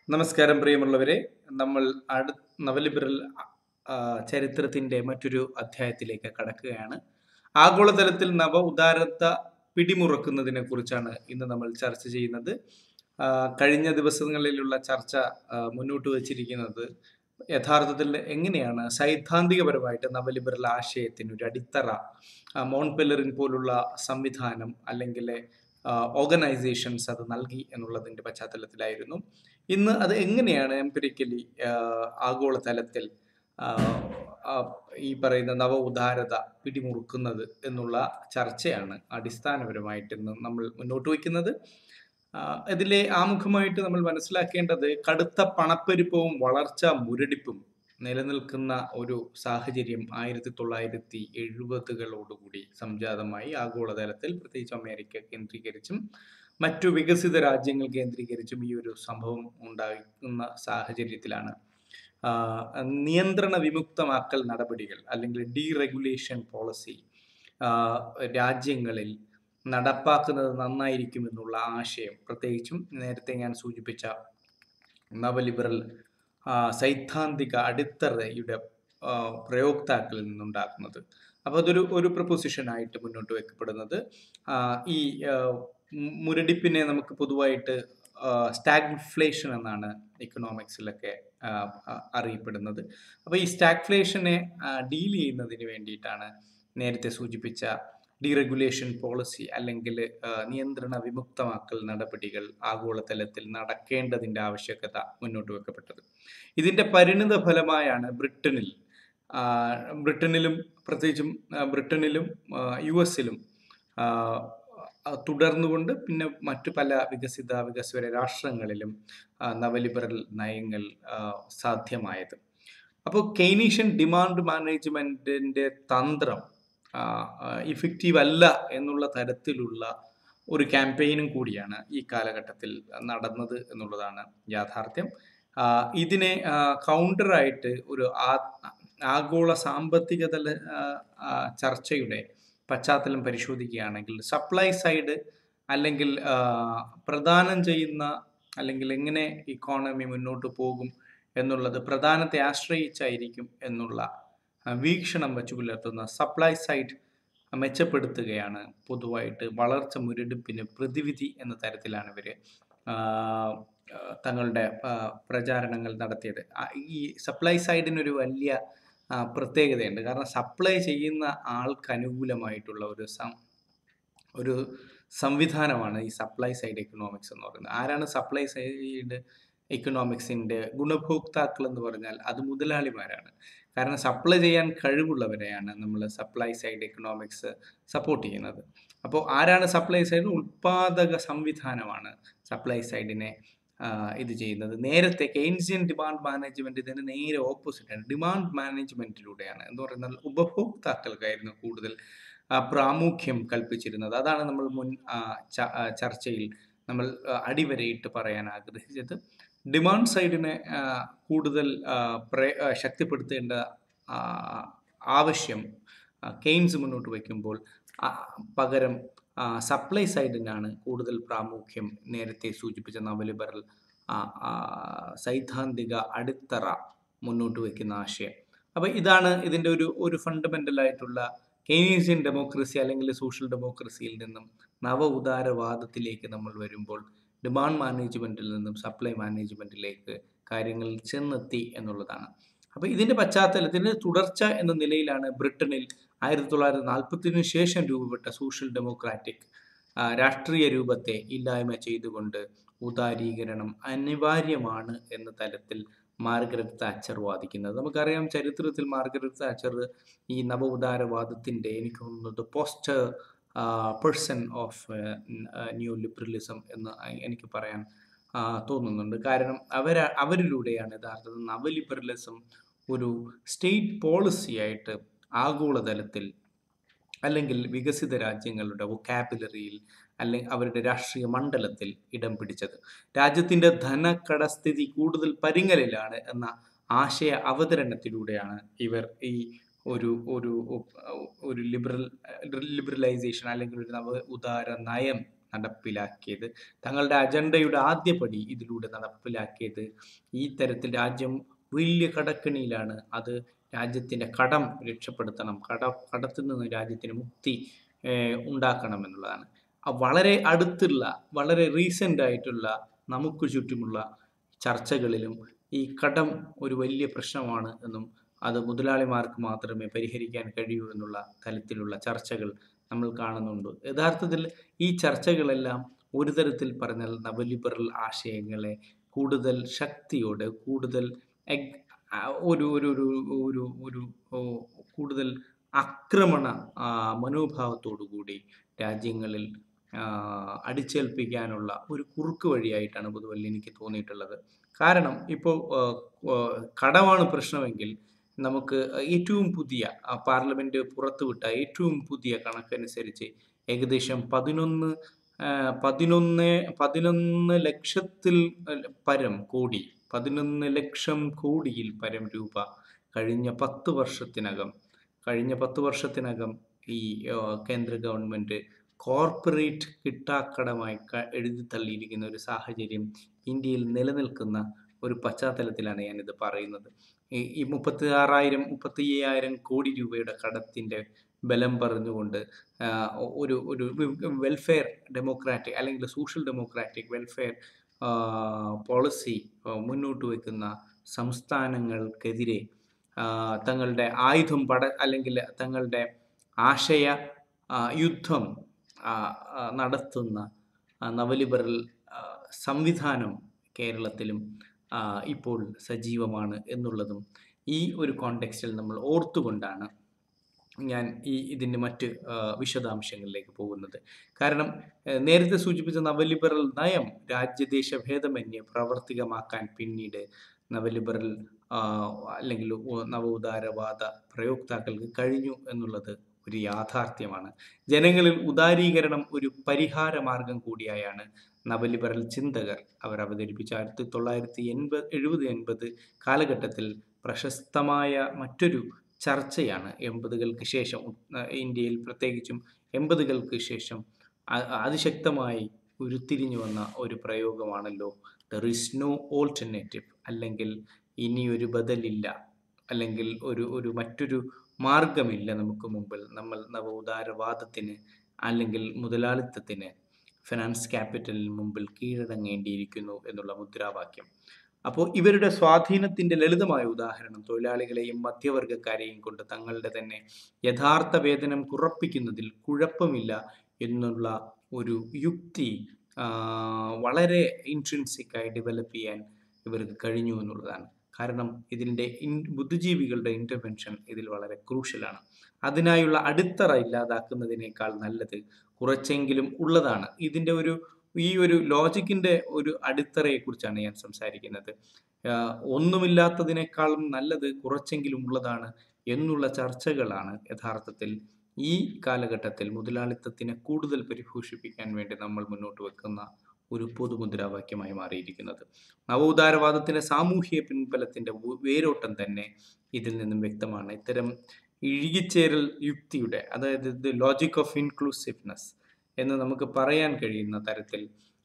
നമസ്കാരം പ്രിയമുള്ളവരെ നമ്മൾ അടു നവലിബറൽ ആ, ചരിത്രത്തിന്റെ മറ്റൊരു അധ്യായത്തിലേക്ക് കടക്കുകയാണ് ആഗോളതലത്തിൽ നവ ഉദാരത പിടിമുറക്കുന്നതിനെ കുറിച്ചാണ് ഇന്ന് നമ്മൾ ചർച്ച ചെയ്യുന്നത് ആ, കഴിഞ്ഞ ദിവസങ്ങളിലുള്ള ചർച്ച ആ, മുന്നോട്ട് വച്ചിരിക്കുന്നത് യഥാർത്ഥത്തിൽ എങ്ങനെയാണ് സൈദ്ധാന്തികപരമായിട്ട് നവലിബറൽ ആശയത്തിന് ഒരു അടിത്തറ ആ, മോൺപെല്ലറിൻ പോലുള്ള സംവിധാനം അല്ലെങ്കിൽ ഓർഗനൈസേഷൻസ് അത് നൽകി എന്നുള്ളതിന്റെ പശ്ചാത്തലത്തിലായിരുന്നു ഇന്ന് അത് എങ്ങനെയാണ് എംപിരിക്കലി ആഗോളതലത്തിൽ ആ, ആ, ഈ പറയുന്ന നവ ഉദാരത പിടിമുറുക്കുന്നത് എന്നുള്ള ചർച്ചയാണ് അടിസ്ഥാനപരമായിട്ട് ഇന്ന് നമ്മൾ മുന്നോട്ട് വയ്ക്കുന്നത് ആ, ഇതിലെ ആമുഖമായിട്ട് നമ്മൾ മനസ്സിലാക്കേണ്ടത് കടുത്ത പണപ്പെരുപ്പവും വളർച്ച മുരടിപ്പും നിലനിൽക്കുന്ന ഒരു സാഹചര്യം ആയിരത്തി തൊള്ളായിരത്തി എഴുപതുകളോടുകൂടി സംജാതമായി ആഗോളതലത്തിൽ പ്രത്യേകിച്ച് അമേരിക്ക കേന്ദ്രീകരിച്ചും മറ്റു വികസിത രാജ്യങ്ങൾ കേന്ദ്രീകരിച്ചും ഈ ഒരു സംഭവം ഉണ്ടാകുന്ന സാഹചര്യത്തിലാണ് ആ, നിയന്ത്രണ വിമുക്തമാക്കൽ നടപടികൾ അല്ലെങ്കിൽ ഡീറെഗുലേഷൻ പോളിസി രാജ്യങ്ങളിൽ നടപ്പാക്കുന്നത് നന്നായിരിക്കുമെന്നുള്ള ആശയം പ്രത്യേകിച്ചും നേരത്തെ ഞാൻ സൂചിപ്പിച്ച നവലിബറൽ ആ, സൈദ്ധാന്തിക അടിത്തറയുടെ ആ, പ്രയോക്താക്കളിൽ നിന്നുണ്ടാക്കുന്നത് അപ്പോൾ അതൊരു ഒരു പ്രൊപ്പോസിഷനായിട്ട് മുന്നോട്ട് വെക്കപ്പെടുന്നത് ആ, ഈ ആ, മു- മുരടിപ്പിനെ നമുക്ക് പൊതുവായിട്ട് സ്റ്റാഗ്ഫ്ലേഷൻ എന്നാണ് ഇക്കണോമിക്സിലൊക്കെ ആ, ആ, അറിയപ്പെടുന്നത് അപ്പോൾ ഈ സ്റ്റാഗ്ഫ്ലേഷനെ ഡീൽ ചെയ്യുന്നതിന് വേണ്ടിയിട്ടാണ് നേരത്തെ സൂചിപ്പിച്ച ഡീറെഗുലേഷൻ പോളിസി അല്ലെങ്കിൽ ആ, നിയന്ത്രണ വിമുക്തമാക്കൽ നടപടികൾ ആഗോളതലത്തിൽ നടക്കേണ്ടതിൻ്റെ ആവശ്യകത മുന്നോട്ട് വെക്കപ്പെട്ടത് ഇതിൻ്റെ പരിണിത ഫലമായാണ് ബ്രിട്ടനിൽ ആ, ബ്രിട്ടനിലും പ്രത്യേകിച്ചും ആ, ബ്രിട്ടനിലും ആ, യു എസിലും ആ, ആ, തുടർന്നുകൊണ്ട് പിന്നെ മറ്റു പല വികസിത വികസ്വര രാഷ്ട്രങ്ങളിലും ആ, നവലിബറൽ നയങ്ങൾ ആ, സാധ്യമായത് അപ്പോൾ കെയ്നീഷ്യൻ ഡിമാൻഡ് മാനേജ്മെന്റിന്റെ തന്ത്രം ഇഫക്റ്റീവ് അല്ല എന്നുള്ള തരത്തിലുള്ള ഒരു ക്യാമ്പയിനും കൂടിയാണ് ഈ കാലഘട്ടത്തിൽ നടന്നത് എന്നുള്ളതാണ് യാഥാർത്ഥ്യം ആ, ഇതിനെ കൗണ്ടറായിട്ട് ഒരു ആ- ആഗോള സാമ്പത്തിക തല ആ, ആ, ചർച്ചയുടെ പശ്ചാത്തലം പരിശോധിക്കുകയാണെങ്കിൽ സപ്ലൈ സൈഡ് അല്ലെങ്കിൽ ആ, പ്രദാനം ചെയ്യുന്ന അല്ലെങ്കിൽ എങ്ങനെ ഇക്കോണമി മുന്നോട്ട് പോകും എന്നുള്ളത് പ്രധാനത്തെ ആശ്രയിച്ചായിരിക്കും എന്നുള്ള ആ, വീക്ഷണം വെച്ച് പുലർത്തുന്ന സപ്ലൈ സൈഡ് മെച്ചപ്പെടുത്തുകയാണ് പൊതുവായിട്ട് വളർച്ച മുരടിപ്പിന് പ്രതിവിധി എന്ന തരത്തിലാണ് ഇവർ തങ്ങളുടെ ആ, പ്രചാരണങ്ങൾ നടത്തിയത് ആ, ഈ സപ്ലൈ സൈഡിനൊരു വലിയ ആ, പ്രത്യേകതയുണ്ട് കാരണം സപ്ലൈ ചെയ്യുന്ന ആൾക്ക് അനുകൂലമായിട്ടുള്ള ഒരു സം ഒരു സംവിധാനമാണ് ഈ സപ്ലൈ സൈഡ് എക്കണോമിക്സ് എന്ന് പറയുന്നത് ആരാണ് സപ്ലൈ സൈഡ് എക്കണോമിക്സിൻ്റെ ഗുണഭോക്താക്കൾ എന്ന് പറഞ്ഞാൽ അത് മുതലാളിമാരാണ് കാരണം സപ്ലൈ ചെയ്യാൻ കഴിവുള്ളവരെയാണ് നമ്മൾ സപ്ലൈ സൈഡ് എക്കണോമിക്സ് സപ്പോർട്ട് ചെയ്യുന്നത് അപ്പോൾ ആരാണ് സപ്ലൈ സൈഡ് ഉൽപാദക സംവിധാനമാണ് സപ്ലൈ സൈഡിനെ ആ, ഇത് ചെയ്യുന്നത് നേരത്തെ കെയ്ൻസിയൻ ഡിമാൻഡ് മാനേജ്മെന്റ് ഇതിന് നേരെ ഓപ്പോസിറ്റാണ് ഡിമാൻഡ് മാനേജ്മെന്റിലൂടെയാണ് എന്ന് പറയുന്നത് ഉപഭോക്താക്കൾക്കായിരുന്നു കൂടുതൽ ആ, പ്രാമുഖ്യം കൽപ്പിച്ചിരുന്നത് അതാണ് നമ്മൾ മുൻ ആ, ച- ആ, ചർച്ചയിൽ നമ്മൾ ആ, അടിവരയിട്ട് പറയാൻ ആഗ്രഹിച്ചത് ഡിമാൻഡ് സൈഡിനെ ആ, കൂടുതൽ ആ, പ്രേ- ആ, ശക്തിപ്പെടുത്തേണ്ട ആ, ആവശ്യം ആ, കെയ്ൻസ് മുന്നോട്ട് വയ്ക്കുമ്പോൾ ആ, പകരം സപ്ലൈ സൈഡിനാണ് കൂടുതൽ പ്രാമുഖ്യം നേരത്തെ സൂചിപ്പിച്ച നവലിബറൽ ആ, ആ, സൈദ്ധാന്തിക അടിത്തറ മുന്നോട്ട് വയ്ക്കുന്ന ആശയം അപ്പോൾ ഇതാണ് ഇതിൻ്റെ ഒരു ഒരു ഫണ്ടമെൻ്റൽ ആയിട്ടുള്ള കെയ്നീഷ്യൻ ഡെമോക്രസി അല്ലെങ്കിൽ സോഷ്യൽ ഡെമോക്രസിയിൽ നിന്നും നവ ഉദാരവാദത്തിലേക്ക് നമ്മൾ വരുമ്പോൾ ഡിമാൻഡ് മാനേജ്മെൻറ്റിൽ നിന്നും സപ്ലൈ മാനേജ്മെൻറ്റിലേക്ക് കാര്യങ്ങൾ ചെന്നെത്തി എന്നുള്ളതാണ് അപ്പോൾ ഇതിൻ്റെ പശ്ചാത്തലത്തിൽ തുടർച്ച എന്ന നിലയിലാണ് ബ്രിട്ടനിൽ ആയിരത്തി തൊള്ളായിരത്തി നാൽപ്പത്തിന് ശേഷം രൂപപ്പെട്ട സോഷ്യൽ ഡെമോക്രാറ്റിക് ആ, രാഷ്ട്രീയ രൂപത്തെ ഇല്ലായ്മ ചെയ്തുകൊണ്ട് ഉദാരീകരണം അനിവാര്യമാണ് എന്ന തലത്തിൽ മാർഗരറ്റ് താച്ചർ വാദിക്കുന്നത് നമുക്കറിയാം ചരിത്രത്തിൽ മാർഗരറ്റ് താച്ചർ ഈ നവ ഉദാരവാദത്തിൻ്റെ എനിക്ക് തോന്നുന്നത് poster person of neoliberalism എന്ന് എനിക്ക് പറയാൻ ആ, തോന്നുന്നുണ്ട് കാരണം അവർ അവരിലൂടെയാണ് യഥാർത്ഥത്തിൽ നവലിബറലിസം ഒരു സ്റ്റേറ്റ് പോളിസിയായിട്ട് ആഗോളതലത്തിൽ അല്ലെങ്കിൽ വികസിത രാജ്യങ്ങളുടെ വൊക്കാബുലറിയിൽ അല്ലെങ്കിൽ അവരുടെ രാഷ്ട്രീയ മണ്ഡലത്തിൽ ഇടം പിടിച്ചത് രാജ്യത്തിൻ്റെ ധനകടസ്ഥിതി കൂടുതൽ പരിങ്ങലിലാണ് എന്ന ആശയ അവതരണത്തിലൂടെയാണ് ഇവർ ഈ ഒരു ഒരു ഒരു ലിബറൽ ലിബറലൈസേഷൻ അല്ലെങ്കിൽ ഒരു നവ ഉദാര നയം നടപ്പിലാക്കിയത് തങ്ങളുടെ അജണ്ടയുടെ ആദ്യപടി ഇതിലൂടെ നടപ്പിലാക്കിയത് ഈ തരത്തിൽ രാജ്യം വലിയ കടക്കെണിയിലാണ് അത് രാജ്യത്തിൻ്റെ കടം രക്ഷപ്പെടുത്തണം കട കടത്തിൽ നിന്ന് രാജ്യത്തിന് മുക്തി ഏഹ്, ഉണ്ടാക്കണം എന്നുള്ളതാണ് ആ വളരെ അടുത്തുള്ള വളരെ റീസെൻ്റ് ആയിട്ടുള്ള നമുക്ക് ചുറ്റുമുള്ള ചർച്ചകളിലും ഈ കടം ഒരു വലിയ പ്രശ്നമാണ് എന്നും അത് മുതലാളിമാർക്ക് മാത്രമേ പരിഹരിക്കാൻ കഴിയൂ എന്നുള്ള തലത്തിലുള്ള ചർച്ചകൾ നമ്മൾ കാണുന്നുണ്ട് യഥാർത്ഥത്തിൽ ഈ ചർച്ചകളെല്ലാം ഒരു തരത്തിൽ പറഞ്ഞാൽ നവലിബറൽ ആശയങ്ങളെ കൂടുതൽ ശക്തിയോടെ കൂടുതൽ എഗ്- ആ, ഒരു ഒരു ഒരു ഒരു ഒരു ഓ, കൂടുതൽ ആക്രമണ ആ, മനോഭാവത്തോടു കൂടി രാജ്യങ്ങളിൽ ആ, അടിച്ചേൽപ്പിക്കാനുള്ള ഒരു കുറുക്ക് വഴിയായിട്ടാണ് പൊതുവെ എനിക്ക് തോന്നിയിട്ടുള്ളത് കാരണം ഇപ്പോൾ ആ, ആ, കടമാണ് പ്രശ്നമെങ്കിൽ നമുക്ക് ഏറ്റവും പുതിയ ആ, പാർലമെന്റ് പുറത്തുവിട്ട ഏറ്റവും പുതിയ കണക്കനുസരിച്ച് ഏകദേശം പതിനൊന്ന് ആ, പതിനൊന്ന് പതിനൊന്ന് ലക്ഷത്തിൽ അല്ല, പരം കോടി പതിനൊന്ന് ലക്ഷം കോടിയിൽ പരം രൂപ കഴിഞ്ഞ പത്ത് വർഷത്തിനകം കഴിഞ്ഞ പത്ത് വർഷത്തിനകം ഈ ആ, കേന്ദ്ര ഗവൺമെന്റ് കോർപ്പറേറ്റ് കിട്ടാക്കടമായി ക- എഴുതി തള്ളിയിരിക്കുന്ന ഒരു സാഹചര്യം ഇന്ത്യയിൽ നിലനിൽക്കുന്ന ഒരു പശ്ചാത്തലത്തിലാണ് ഞാനിത് പറയുന്നത് ഈ ഈ മുപ്പത്തി ആറായിരം മുപ്പത്തി അയ്യായിരം കോടി രൂപയുടെ കടത്തിൻ്റെ ബലം പറഞ്ഞുകൊണ്ട് ആ, ഒരു ഒരു വെൽഫെയർ ഡെമോക്രാറ്റിക് അല്ലെങ്കിൽ സോഷ്യൽ ഡെമോക്രാറ്റിക് വെൽഫെയർ പോളിസി മുന്നോട്ട് വയ്ക്കുന്ന സംസ്ഥാനങ്ങൾക്കെതിരെ ആ, തങ്ങളുടെ ആയുധം പട അല്ലെങ്കിൽ തങ്ങളുടെ ആശയ ആ, യുദ്ധം ആ, ആ, നടത്തുന്ന ആ, നവലിബറൽ ആ, സംവിധാനം കേരളത്തിലും ആ, ഇപ്പോൾ സജീവമാണ് എന്നുള്ളതും ഈ ഒരു കോണ്ടെക്സ്റ്റിൽ നമ്മൾ ഓർത്തുകൊണ്ടാണ് ഞാൻ ഈ ഇതിൻ്റെ മറ്റ് ആ, വിശദാംശങ്ങളിലേക്ക് പോകുന്നത് കാരണം ഏഹ്, നേരത്തെ സൂചിപ്പിച്ച നവലിബറൽ നയം രാജ്യദേശ ഭേദമന്യേ പ്രാവർത്തികമാക്കാൻ പിന്നീട് നവലിബറൽ ആ, അല്ലെങ്കിൽ ഉ- നവ ഉദാരവാദ പ്രയോക്താക്കൾക്ക് കഴിഞ്ഞു എന്നുള്ളത് ഒരു യാഥാർത്ഥ്യമാണ് ജനങ്ങളിൽ ഉദാരീകരണം ഒരു പരിഹാര മാർഗം കൂടിയായാണ് നവലിബറൽ ചിന്തകർ അവർ അവതരിപ്പിച്ച ആയിരത്തി തൊള്ളായിരത്തി എൺപത് എഴുപത് എൺപത് കാലഘട്ടത്തിൽ പ്രശസ്തമായ മറ്റൊരു ചർച്ചയാണ് എൺപതുകൾക്ക് ശേഷം ഉ- ഇന്ത്യയിൽ പ്രത്യേകിച്ചും എൺപതുകൾക്ക് ശേഷം അ- അതിശക്തമായി ഉരുത്തിരിഞ്ഞു വന്ന ഒരു പ്രയോഗമാണല്ലോ ദർ ഇസ് നോ ഓൾട്ടർനേറ്റീവ് അല്ലെങ്കിൽ ഇനിയൊരു ബദലില്ല അല്ലെങ്കിൽ ഒരു ഒരു മറ്റൊരു മാർഗമില്ല നമുക്ക് മുമ്പിൽ നമ്മൾ നവോദാരവാദത്തിന് അല്ലെങ്കിൽ മുതലാളിത്തത്തിന് ഫിനാൻസ് ക്യാപിറ്റലിന് മുമ്പിൽ കീഴടങ്ങേണ്ടിയിരിക്കുന്നു എന്നുള്ള മുദ്രാവാക്യം അപ്പോൾ ഇവരുടെ സ്വാധീനത്തിന്റെ ലളിതമായ ഉദാഹരണം തൊഴിലാളികളെയും മധ്യവർഗക്കാരെയും കൊണ്ട് തങ്ങളുടെ തന്നെ യഥാർത്ഥ വേതനം കുറപ്പിക്കുന്നതിൽ കുഴപ്പമില്ല എന്നുള്ള ഒരു യുക്തി ആ, വളരെ ഇൻട്രിൻസിക് ആയി ഡെവലപ്പ് ചെയ്യാൻ ഇവർക്ക് കഴിഞ്ഞു എന്നുള്ളതാണ് കാരണം ഇതിൻ്റെ ഇൻ ബുദ്ധിജീവികളുടെ ഇൻ്റർവെൻഷൻ ഇതിൽ വളരെ ക്രൂഷ്യലാണ് അതിനായുള്ള അടിത്തറ ഇല്ലാതാക്കുന്നതിനേക്കാൾ നല്ലത് കുറച്ചെങ്കിലും ഉള്ളതാണ് ഇതിൻ്റെ ഒരു ഈ ഒരു ലോജിക്കിൻ്റെ ഒരു അടിത്തറയെക്കുറിച്ചാണ് ഞാൻ സംസാരിക്കുന്നത് ആഹ് ഒന്നുമില്ലാത്തതിനേക്കാളും നല്ലത് കുറച്ചെങ്കിലും ഉള്ളതാണ് എന്നുള്ള ചർച്ചകളാണ് യഥാർത്ഥത്തിൽ ഈ കാലഘട്ടത്തിൽ മുതലാളിത്തത്തിനെ കൂടുതൽ പരിപോഷിപ്പിക്കാൻ വേണ്ടി നമ്മൾ മുന്നോട്ട് വെക്കുന്ന ഒരു പൊതുമുദ്രാവാക്യമായി മാറിയിരിക്കുന്നത് നവോദാരവാദത്തിന്റെ സാമൂഹിക പിൻബലത്തിന്റെ വ- വേരോട്ടം തന്നെ ഇതിൽ നിന്നും വ്യക്തമാണ് ഇത്തരം ഇഴുകിച്ചേരൽ യുക്തിയുടെ അതായത് ദ ലോജിക് ഓഫ് ഇൻക്ലൂസീവ്നെസ് എന്ന് നമുക്ക് പറയാൻ കഴിയുന്ന തരത്തിൽ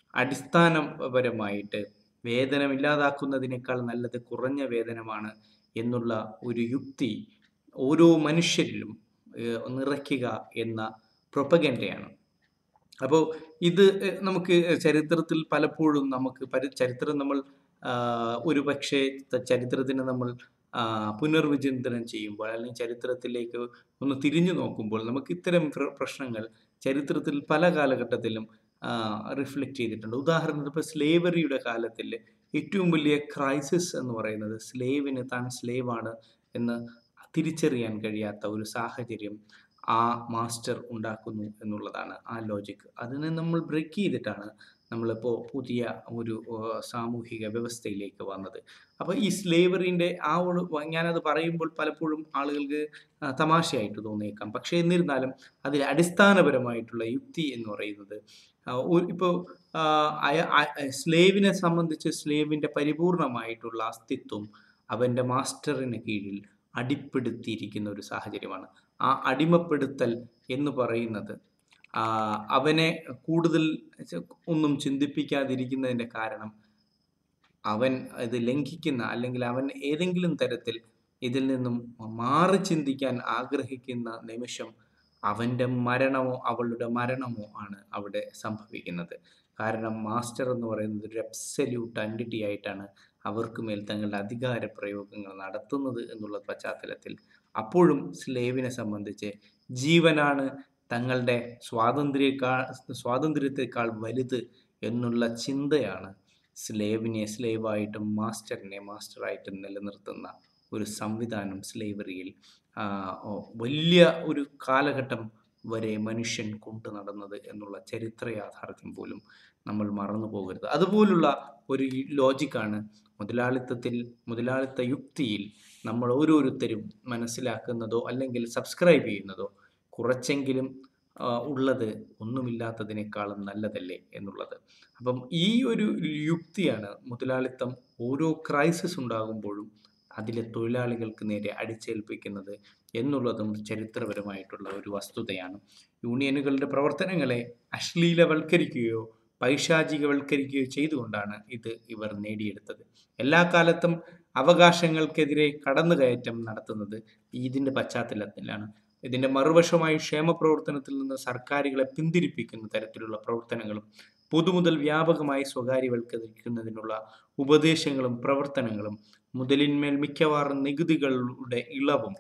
അടിസ്ഥാനപരമായിട്ട് വേതനം ഇല്ലാതാക്കുന്നതിനേക്കാൾ നല്ലത് കുറഞ്ഞ വേതനമാണ് എന്നുള്ള ഒരു യുക്തി ഓരോ മനുഷ്യരിലും ഏഹ്, നിറയ്ക്കുക എന്ന പ്രൊപ്പഗൻഡയാണ് അപ്പോൾ ഇത് ഏഹ്, നമുക്ക് ചരിത്രത്തിൽ പലപ്പോഴും നമുക്ക് പരി ചരിത്രം നമ്മൾ ആഹ്, ഒരു പക്ഷേ ത- ചരിത്രത്തിന് നമ്മൾ ആഹ്, പുനർവിചിന്തനം ചെയ്യുമ്പോൾ അല്ലെങ്കിൽ ചരിത്രത്തിലേക്ക് ഒന്ന് തിരിഞ്ഞു നോക്കുമ്പോൾ നമുക്ക് ഇത്തരം പ്ര- പ്രശ്നങ്ങൾ ചരിത്രത്തിൽ പല കാലഘട്ടത്തിലും റിഫ്ലക്റ്റ് ചെയ്തിട്ടുണ്ട് ഉദാഹരണത്തിന് ഇപ്പോൾ സ്ലേവറിയുടെ കാലത്തിൽ ഏറ്റവും വലിയ ക്രൈസിസ് എന്ന് പറയുന്നത് സ്ലേവിന് താൻ സ്ലേവാണ് എന്ന് തിരിച്ചറിയാൻ കഴിയാത്ത ഒരു സാഹചര്യം ആ മാസ്റ്റർ ഉണ്ടാക്കുന്നു എന്നുള്ളതാണ് ആ ലോജിക്ക് അതിനെ നമ്മൾ ബ്രേക്ക് ചെയ്തിട്ടാണ് നമ്മളിപ്പോൾ പുതിയ ഒരു ആ, സാമൂഹിക വ്യവസ്ഥയിലേക്ക് വന്നത് അപ്പോൾ ഈ സ്ലേവറിൻ്റെ ആ ഒരു വ- ഞാനത് പറയുമ്പോൾ പലപ്പോഴും ആളുകൾക്ക് ആ, തമാശയായിട്ട് തോന്നിയേക്കാം പക്ഷേ എന്നിരുന്നാലും അതിൽ അടിസ്ഥാനപരമായിട്ടുള്ള യുക്തി എന്ന് പറയുന്നത് ഇപ്പോൾ സ്ലേവിനെ സംബന്ധിച്ച് സ്ലേവിൻ്റെ പരിപൂർണമായിട്ടുള്ള അസ്തിത്വം അവൻ്റെ മാസ്റ്ററിന് കീഴിൽ അടിപ്പെടുത്തിയിരിക്കുന്ന ഒരു സാഹചര്യമാണ് ആ അടിമപ്പെടുത്തൽ എന്ന് പറയുന്നത് ആ, അവനെ കൂടുതൽ ച- ഒന്നും ചിന്തിപ്പിക്കാതിരിക്കുന്നതിൻ്റെ കാരണം അവൻ ഇത് ലംഘിക്കുന്ന അല്ലെങ്കിൽ അവൻ ഏതെങ്കിലും തരത്തിൽ ഇതിൽ നിന്നും മാറി ചിന്തിക്കാൻ ആഗ്രഹിക്കുന്ന നിമിഷം അവൻ്റെ മരണമോ അവളുടെ മരണമോ ആണ് അവിടെ സംഭവിക്കുന്നത് കാരണം മാസ്റ്റർ എന്ന് പറയുന്നത് ഒരു അബ്സല്യൂട്ട് അൻറ്റിറ്റി ആയിട്ടാണ് അവർക്ക് മേൽ തങ്ങളുടെ അധികാര പ്രയോഗങ്ങൾ നടത്തുന്നത് എന്നുള്ള പശ്ചാത്തലത്തിൽ അപ്പോഴും സ്ലേവിനെ സംബന്ധിച്ച് ജീവനാണ് തങ്ങളുടെ സ്വാതന്ത്ര്യേക്കാൾ സ്വാതന്ത്ര്യത്തെക്കാൾ വലുത് എന്നുള്ള ചിന്തയാണ് സ്ലേവിനെ സ്ലേവായിട്ടും മാസ്റ്ററിനെ മാസ്റ്ററായിട്ടും നിലനിർത്തുന്ന ഒരു സംവിധാനം സ്ലേവറിയിൽ ആ, ഓ, വലിയ ഒരു കാലഘട്ടം വരെ മനുഷ്യൻ കൊണ്ടു നടന്നത് എന്നുള്ള ചരിത്ര യാഥാർത്ഥ്യം പോലും നമ്മൾ മറന്നു പോകരുത് അതുപോലുള്ള ഒരു ലോജിക്കാണ് മുതലാളിത്തത്തിൽ മുതലാളിത്ത യുക്തിയിൽ നമ്മൾ ഓരോരുത്തരും മനസ്സിലാക്കുന്നതോ അല്ലെങ്കിൽ സബ്സ്ക്രൈബ് ചെയ്യുന്നതോ കുറച്ചെങ്കിലും ആ, ഉള്ളത് ഒന്നുമില്ലാത്തതിനേക്കാളും നല്ലതല്ലേ എന്നുള്ളത് അപ്പം ഈ ഒരു യുക്തിയാണ് മുതലാളിത്തം ഓരോ ക്രൈസിസ് ഉണ്ടാകുമ്പോഴും അതിലെ തൊഴിലാളികൾക്ക് നേരെ അടിച്ചേൽപ്പിക്കുന്നത് എന്നുള്ളതും ചരിത്രപരമായിട്ടുള്ള ഒരു വസ്തുതയാണ് യൂണിയനുകളുടെ പ്രവർത്തനങ്ങളെ അശ്ലീലവൽക്കരിക്കുകയോ പൈശാചികവൽക്കരിക്കുകയോ ചെയ്തുകൊണ്ടാണ് ഇത് ഇവർ നേടിയെടുത്തത് എല്ലാ കാലത്തും അവകാശങ്ങൾക്കെതിരെ കടന്നുകയറ്റം നടത്തുന്നത് ഇതിൻ്റെ പശ്ചാത്തലത്തിലാണ് ഇതിൻ്റെ മറുവശമായി ക്ഷേമ പ്രവർത്തനത്തിൽ നിന്ന് സർക്കാരുകളെ പിന്തിരിപ്പിക്കുന്ന തരത്തിലുള്ള പ്രവർത്തനങ്ങളും പൊതുമുതൽ വ്യാപകമായി സ്വകാര്യവൽക്കരിക്കുന്നതിനുള്ള ഉപദേശങ്ങളും പ്രവർത്തനങ്ങളും മുതലിന്മേൽ മിക്കവാറും നികുതികളുടെ ഇളവും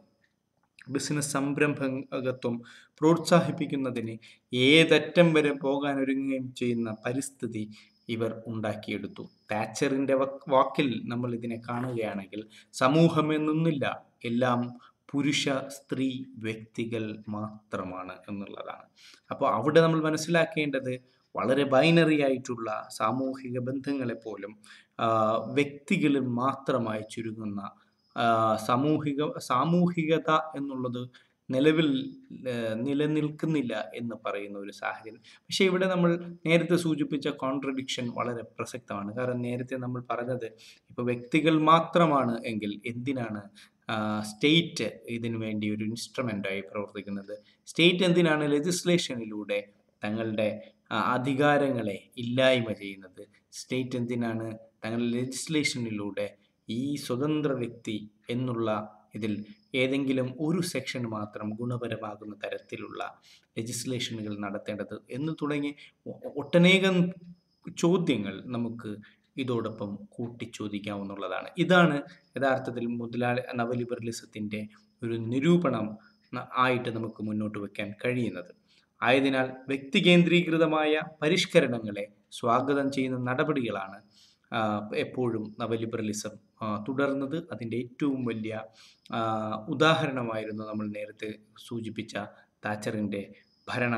ബിസിനസ് സംരംഭകത്വം പ്രോത്സാഹിപ്പിക്കുന്നതിന് ഏതറ്റം വരെ പോകാൻ ഒരുങ്ങുകയും ചെയ്യുന്ന പരിസ്ഥിതി ഇവർ ഉണ്ടാക്കിയെടുത്തു താച്ചറിൻ്റെ വ- വാക്കിൽ നമ്മൾ ഇതിനെ കാണുകയാണെങ്കിൽ സമൂഹമെന്നൊന്നില്ല എല്ലാം പുരുഷ സ്ത്രീ വ്യക്തികൾ മാത്രമാണ് എന്നുള്ളതാണ് അപ്പോൾ അവിടെ നമ്മൾ മനസ്സിലാക്കേണ്ടത് വളരെ ബൈനറി ആയിട്ടുള്ള സാമൂഹിക ബന്ധങ്ങളെ പോലും ആ, വ്യക്തികളിൽ മാത്രമായി ചുരുങ്ങുന്ന ആ, സാമൂഹിക സാമൂഹികത എന്നുള്ളത് നിലവിൽ ആ, നിലനിൽക്കുന്നില്ല എന്ന് പറയുന്ന ഒരു സാഹചര്യം പക്ഷേ ഇവിടെ നമ്മൾ നേരത്തെ സൂചിപ്പിച്ച കോൺട്രഡിക്ഷൻ വളരെ പ്രസക്തമാണ് കാരണം നേരത്തെ നമ്മൾ പറഞ്ഞത് ഇപ്പോൾ വ്യക്തികൾ മാത്രമാണ് എങ്കിൽ എന്തിനാണ് സ്റ്റേറ്റ് ഇതിനു വേണ്ടി ഒരു ഇൻസ്ട്രുമെൻ്റായി പ്രവർത്തിക്കുന്നത് സ്റ്റേറ്റ് എന്തിനാണ് ലെജിസ്ലേഷനിലൂടെ തങ്ങളുടെ ആ, അധികാരങ്ങളെ ഇല്ലായ്മ ചെയ്യുന്നത് സ്റ്റേറ്റ് എന്തിനാണ് തങ്ങളുടെ ലെജിസ്ലേഷനിലൂടെ ഈ സ്വതന്ത്ര വ്യക്തി എന്നുള്ള ഇതിൽ ഏതെങ്കിലും ഒരു സെക്ഷൻ മാത്രം ഗുണപരമാകുന്ന തരത്തിലുള്ള ലെജിസ്ലേഷനുകൾ നടത്തേണ്ടത് എന്ന് തുടങ്ങി ഒ- ഒട്ടനേകം ചോദ്യങ്ങൾ നമുക്ക് ഇതോടൊപ്പം കൂട്ടിച്ചോദിക്കാവുന്നതാണ് ഇതാണ് യഥാർത്ഥത്തിൽ മുതലാളി നവലിബറലിസത്തിൻ്റെ ഒരു നിരൂപണം ന- ആയിട്ട് നമുക്ക് മുന്നോട്ട് വെക്കാൻ കഴിയുന്നത് ആയതിനാൽ വ്യക്തി കേന്ദ്രീകൃതമായ പരിഷ്കരണങ്ങളെ സ്വാഗതം ചെയ്യുന്ന നടപടികളാണ് ആ, എപ്പോഴും നവലിബറലിസം ആ, തുടർന്നത് അതിൻ്റെ ഏറ്റവും വലിയ ആ, ഉദാഹരണമായിരുന്നു നമ്മൾ നേരത്തെ സൂചിപ്പിച്ച താച്ചറിൻ്റെ ഭരണ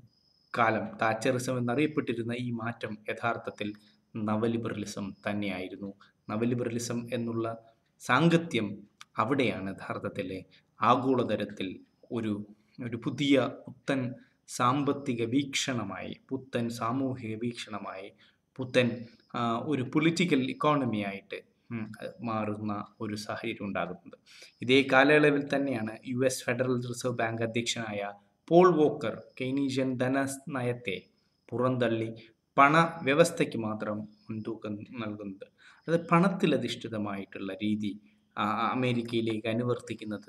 കാലം താച്ചറിസം എന്നറിയപ്പെട്ടിരുന്ന ഈ മാറ്റം യഥാർത്ഥത്തിൽ നവലിബറലിസം തന്നെയായിരുന്നു നവലിബറലിസം എന്നുള്ള സാങ്കത്യം അവിടെയാണ് യഥാർത്ഥത്തിലെ ആഗോളതലത്തിൽ ഒരു ഒരു പുതിയ പുത്തൻ സാമ്പത്തിക വീക്ഷണമായി പുത്തൻ സാമൂഹിക വീക്ഷണമായി പുത്തൻ ആ, ഒരു പൊളിറ്റിക്കൽ ഇക്കോണമി ആയിട്ട് ഉം, മാറുന്ന ഒരു സാഹചര്യം ഉണ്ടാകുന്നത് ഇതേ കാലയളവിൽ തന്നെയാണ് U S federal reserve bank അധ്യക്ഷനായ പോൾ വോക്കർ കെയ്നീഷ്യൻ ധനനയത്തെ പുറന്തള്ളി പണ വ്യവസ്ഥയ്ക്ക് മാത്രം മുൻതൂക്കം നൽകുന്നത് അത് പണത്തിലധിഷ്ഠിതമായിട്ടുള്ള രീതി ആ, അമേരിക്കയിലേക്ക് അനുവർത്തിക്കുന്നത്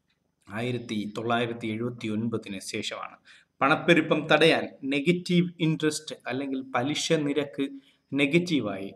ആയിരത്തി തൊള്ളായിരത്തി എഴുപത്തി ഒൻപതിന് ശേഷമാണ് പണപ്പെരുപ്പം തടയാൻ നെഗറ്റീവ് ഇൻട്രസ്റ്റ് അല്ലെങ്കിൽ പലിശ നിരക്ക് നെഗറ്റീവായി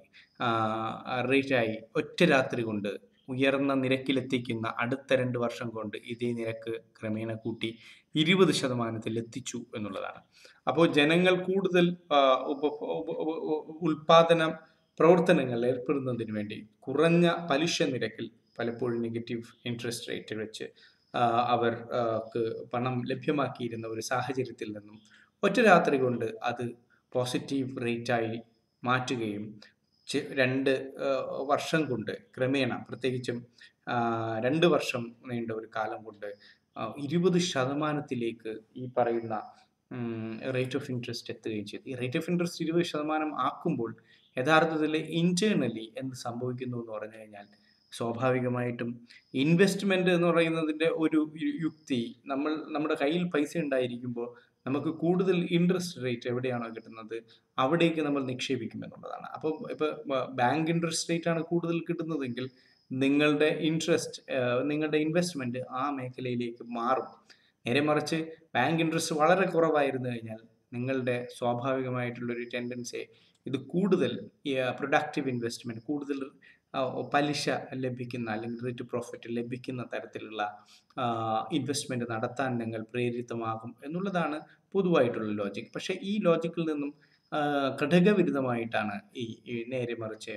റേറ്റായി ഒറ്റ രാത്രി കൊണ്ട് ഉയർന്ന നിരക്കിലെത്തിക്കുന്ന അടുത്ത രണ്ട് വർഷം കൊണ്ട് ഇതേ നിരക്ക് ക്രമേണ കൂട്ടി ഇരുപത് ശതമാനത്തിൽ എത്തിച്ചു എന്നുള്ളതാണ് അപ്പോൾ ജനങ്ങൾ കൂടുതൽ ആ, ഉപ ഉപ- ഉപ- ഉപ- ഉൽപാദന പ്രവർത്തനങ്ങളിൽ ഏർപ്പെടുന്നതിന് വേണ്ടി കുറഞ്ഞ പലിശ നിരക്കിൽ പലപ്പോഴും നെഗറ്റീവ് ഇൻട്രസ്റ്റ് റേറ്റ് വെച്ച് ആ, അവർ ആ, ക്ക് പണം ലഭ്യമാക്കിയിരുന്ന ഒരു സാഹചര്യത്തിൽ നിന്നും ഒറ്റ രാത്രി കൊണ്ട് അത് പോസിറ്റീവ് റേറ്റായി മാറ്റുകയും ചെ- രണ്ട് ആ, വർഷം കൊണ്ട് ക്രമേണ പ്രത്യേകിച്ചും ആ, രണ്ട് വർഷം നീണ്ട ഒരു കാലം കൊണ്ട് ആ, ഇരുപത് ശതമാനത്തിലേക്ക് ഈ പറയുന്ന റേറ്റ് ഓഫ് ഇൻട്രസ്റ്റ് എത്തുകയും ചെയ്തു ഈ റേറ്റ് ഓഫ് ഇൻട്രസ്റ്റ് ഇരുപത് ശതമാനം ആക്കുമ്പോൾ യഥാർത്ഥത്തിൽ ഇൻറ്റേർണലി എന്ത് സംഭവിക്കുന്നു എന്ന് പറഞ്ഞു കഴിഞ്ഞാൽ സ്വാഭാവികമായിട്ടും ഇൻവെസ്റ്റ്മെന്റ് എന്ന് പറയുന്നതിൻ്റെ ഒരു യു- യുക്തി നമ്മൾ നമ്മുടെ കയ്യിൽ പൈസ ഉണ്ടായിരിക്കുമ്പോൾ നമുക്ക് കൂടുതൽ ഇൻട്രസ്റ്റ് റേറ്റ് എവിടെയാണോ കിട്ടുന്നത് അവിടേക്ക് നമ്മൾ നിക്ഷേപിക്കും എന്നുള്ളതാണ് അപ്പോൾ ഇപ്പോൾ ബാങ്ക് ഇൻട്രസ്റ്റ് റേറ്റ് ആണ് കൂടുതൽ കിട്ടുന്നതെങ്കിൽ നിങ്ങളുടെ ഇൻട്രസ്റ്റ് നിങ്ങളുടെ ഇൻവെസ്റ്റ്മെൻറ്റ് ആ മേഖലയിലേക്ക് മാറും നേരെ മറിച്ച് ബാങ്ക് ഇൻട്രസ്റ്റ് വളരെ കുറവായിരുന്നു കഴിഞ്ഞാൽ നിങ്ങളുടെ സ്വാഭാവികമായിട്ടുള്ളൊരു ടെൻഡൻസി ഇത് കൂടുതൽ പ്രൊഡക്റ്റീവ് ഇൻവെസ്റ്റ്മെൻറ്റ് കൂടുതൽ ആ, പലിശ ലഭിക്കുന്ന അല്ലെങ്കിൽ റേറ്റ് പ്രോഫിറ്റ് ലഭിക്കുന്ന തരത്തിലുള്ള ഇൻവെസ്റ്റ്മെൻറ്റ് നടത്താൻ നിങ്ങൾ പ്രേരിതമാകും എന്നുള്ളതാണ് പൊതുവായിട്ടുള്ള ലോജിക് പക്ഷേ ഈ ലോജിക്കിൽ നിന്നും ആ, ഘടകവിരുദ്ധമായിട്ടാണ് ഈ ഈ നേരെ മറിച്ച്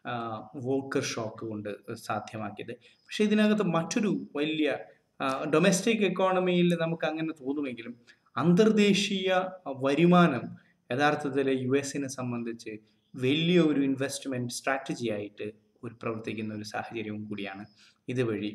വോക്കർ ഷോക്ക് കൊണ്ട് സാധ്യമാക്കിയത് പക്ഷേ ഇതിനകത്ത് മറ്റൊരു വലിയ ഡൊമസ്റ്റിക് എക്കോണമിയിൽ നമുക്ക് അങ്ങനെ തോന്നുമെങ്കിലും അന്തർദേശീയ വരുമാനം യഥാർത്ഥത്തിൽ യു എസിനെ സംബന്ധിച്ച് വലിയ ഒരു ഇൻവെസ്റ്റ്മെൻറ്റ് സ്ട്രാറ്റജി ആയിട്ട് ഒരു പ്രവർത്തിക്കുന്ന ഒരു സാഹചര്യവും കൂടിയാണ് ഇതുവഴി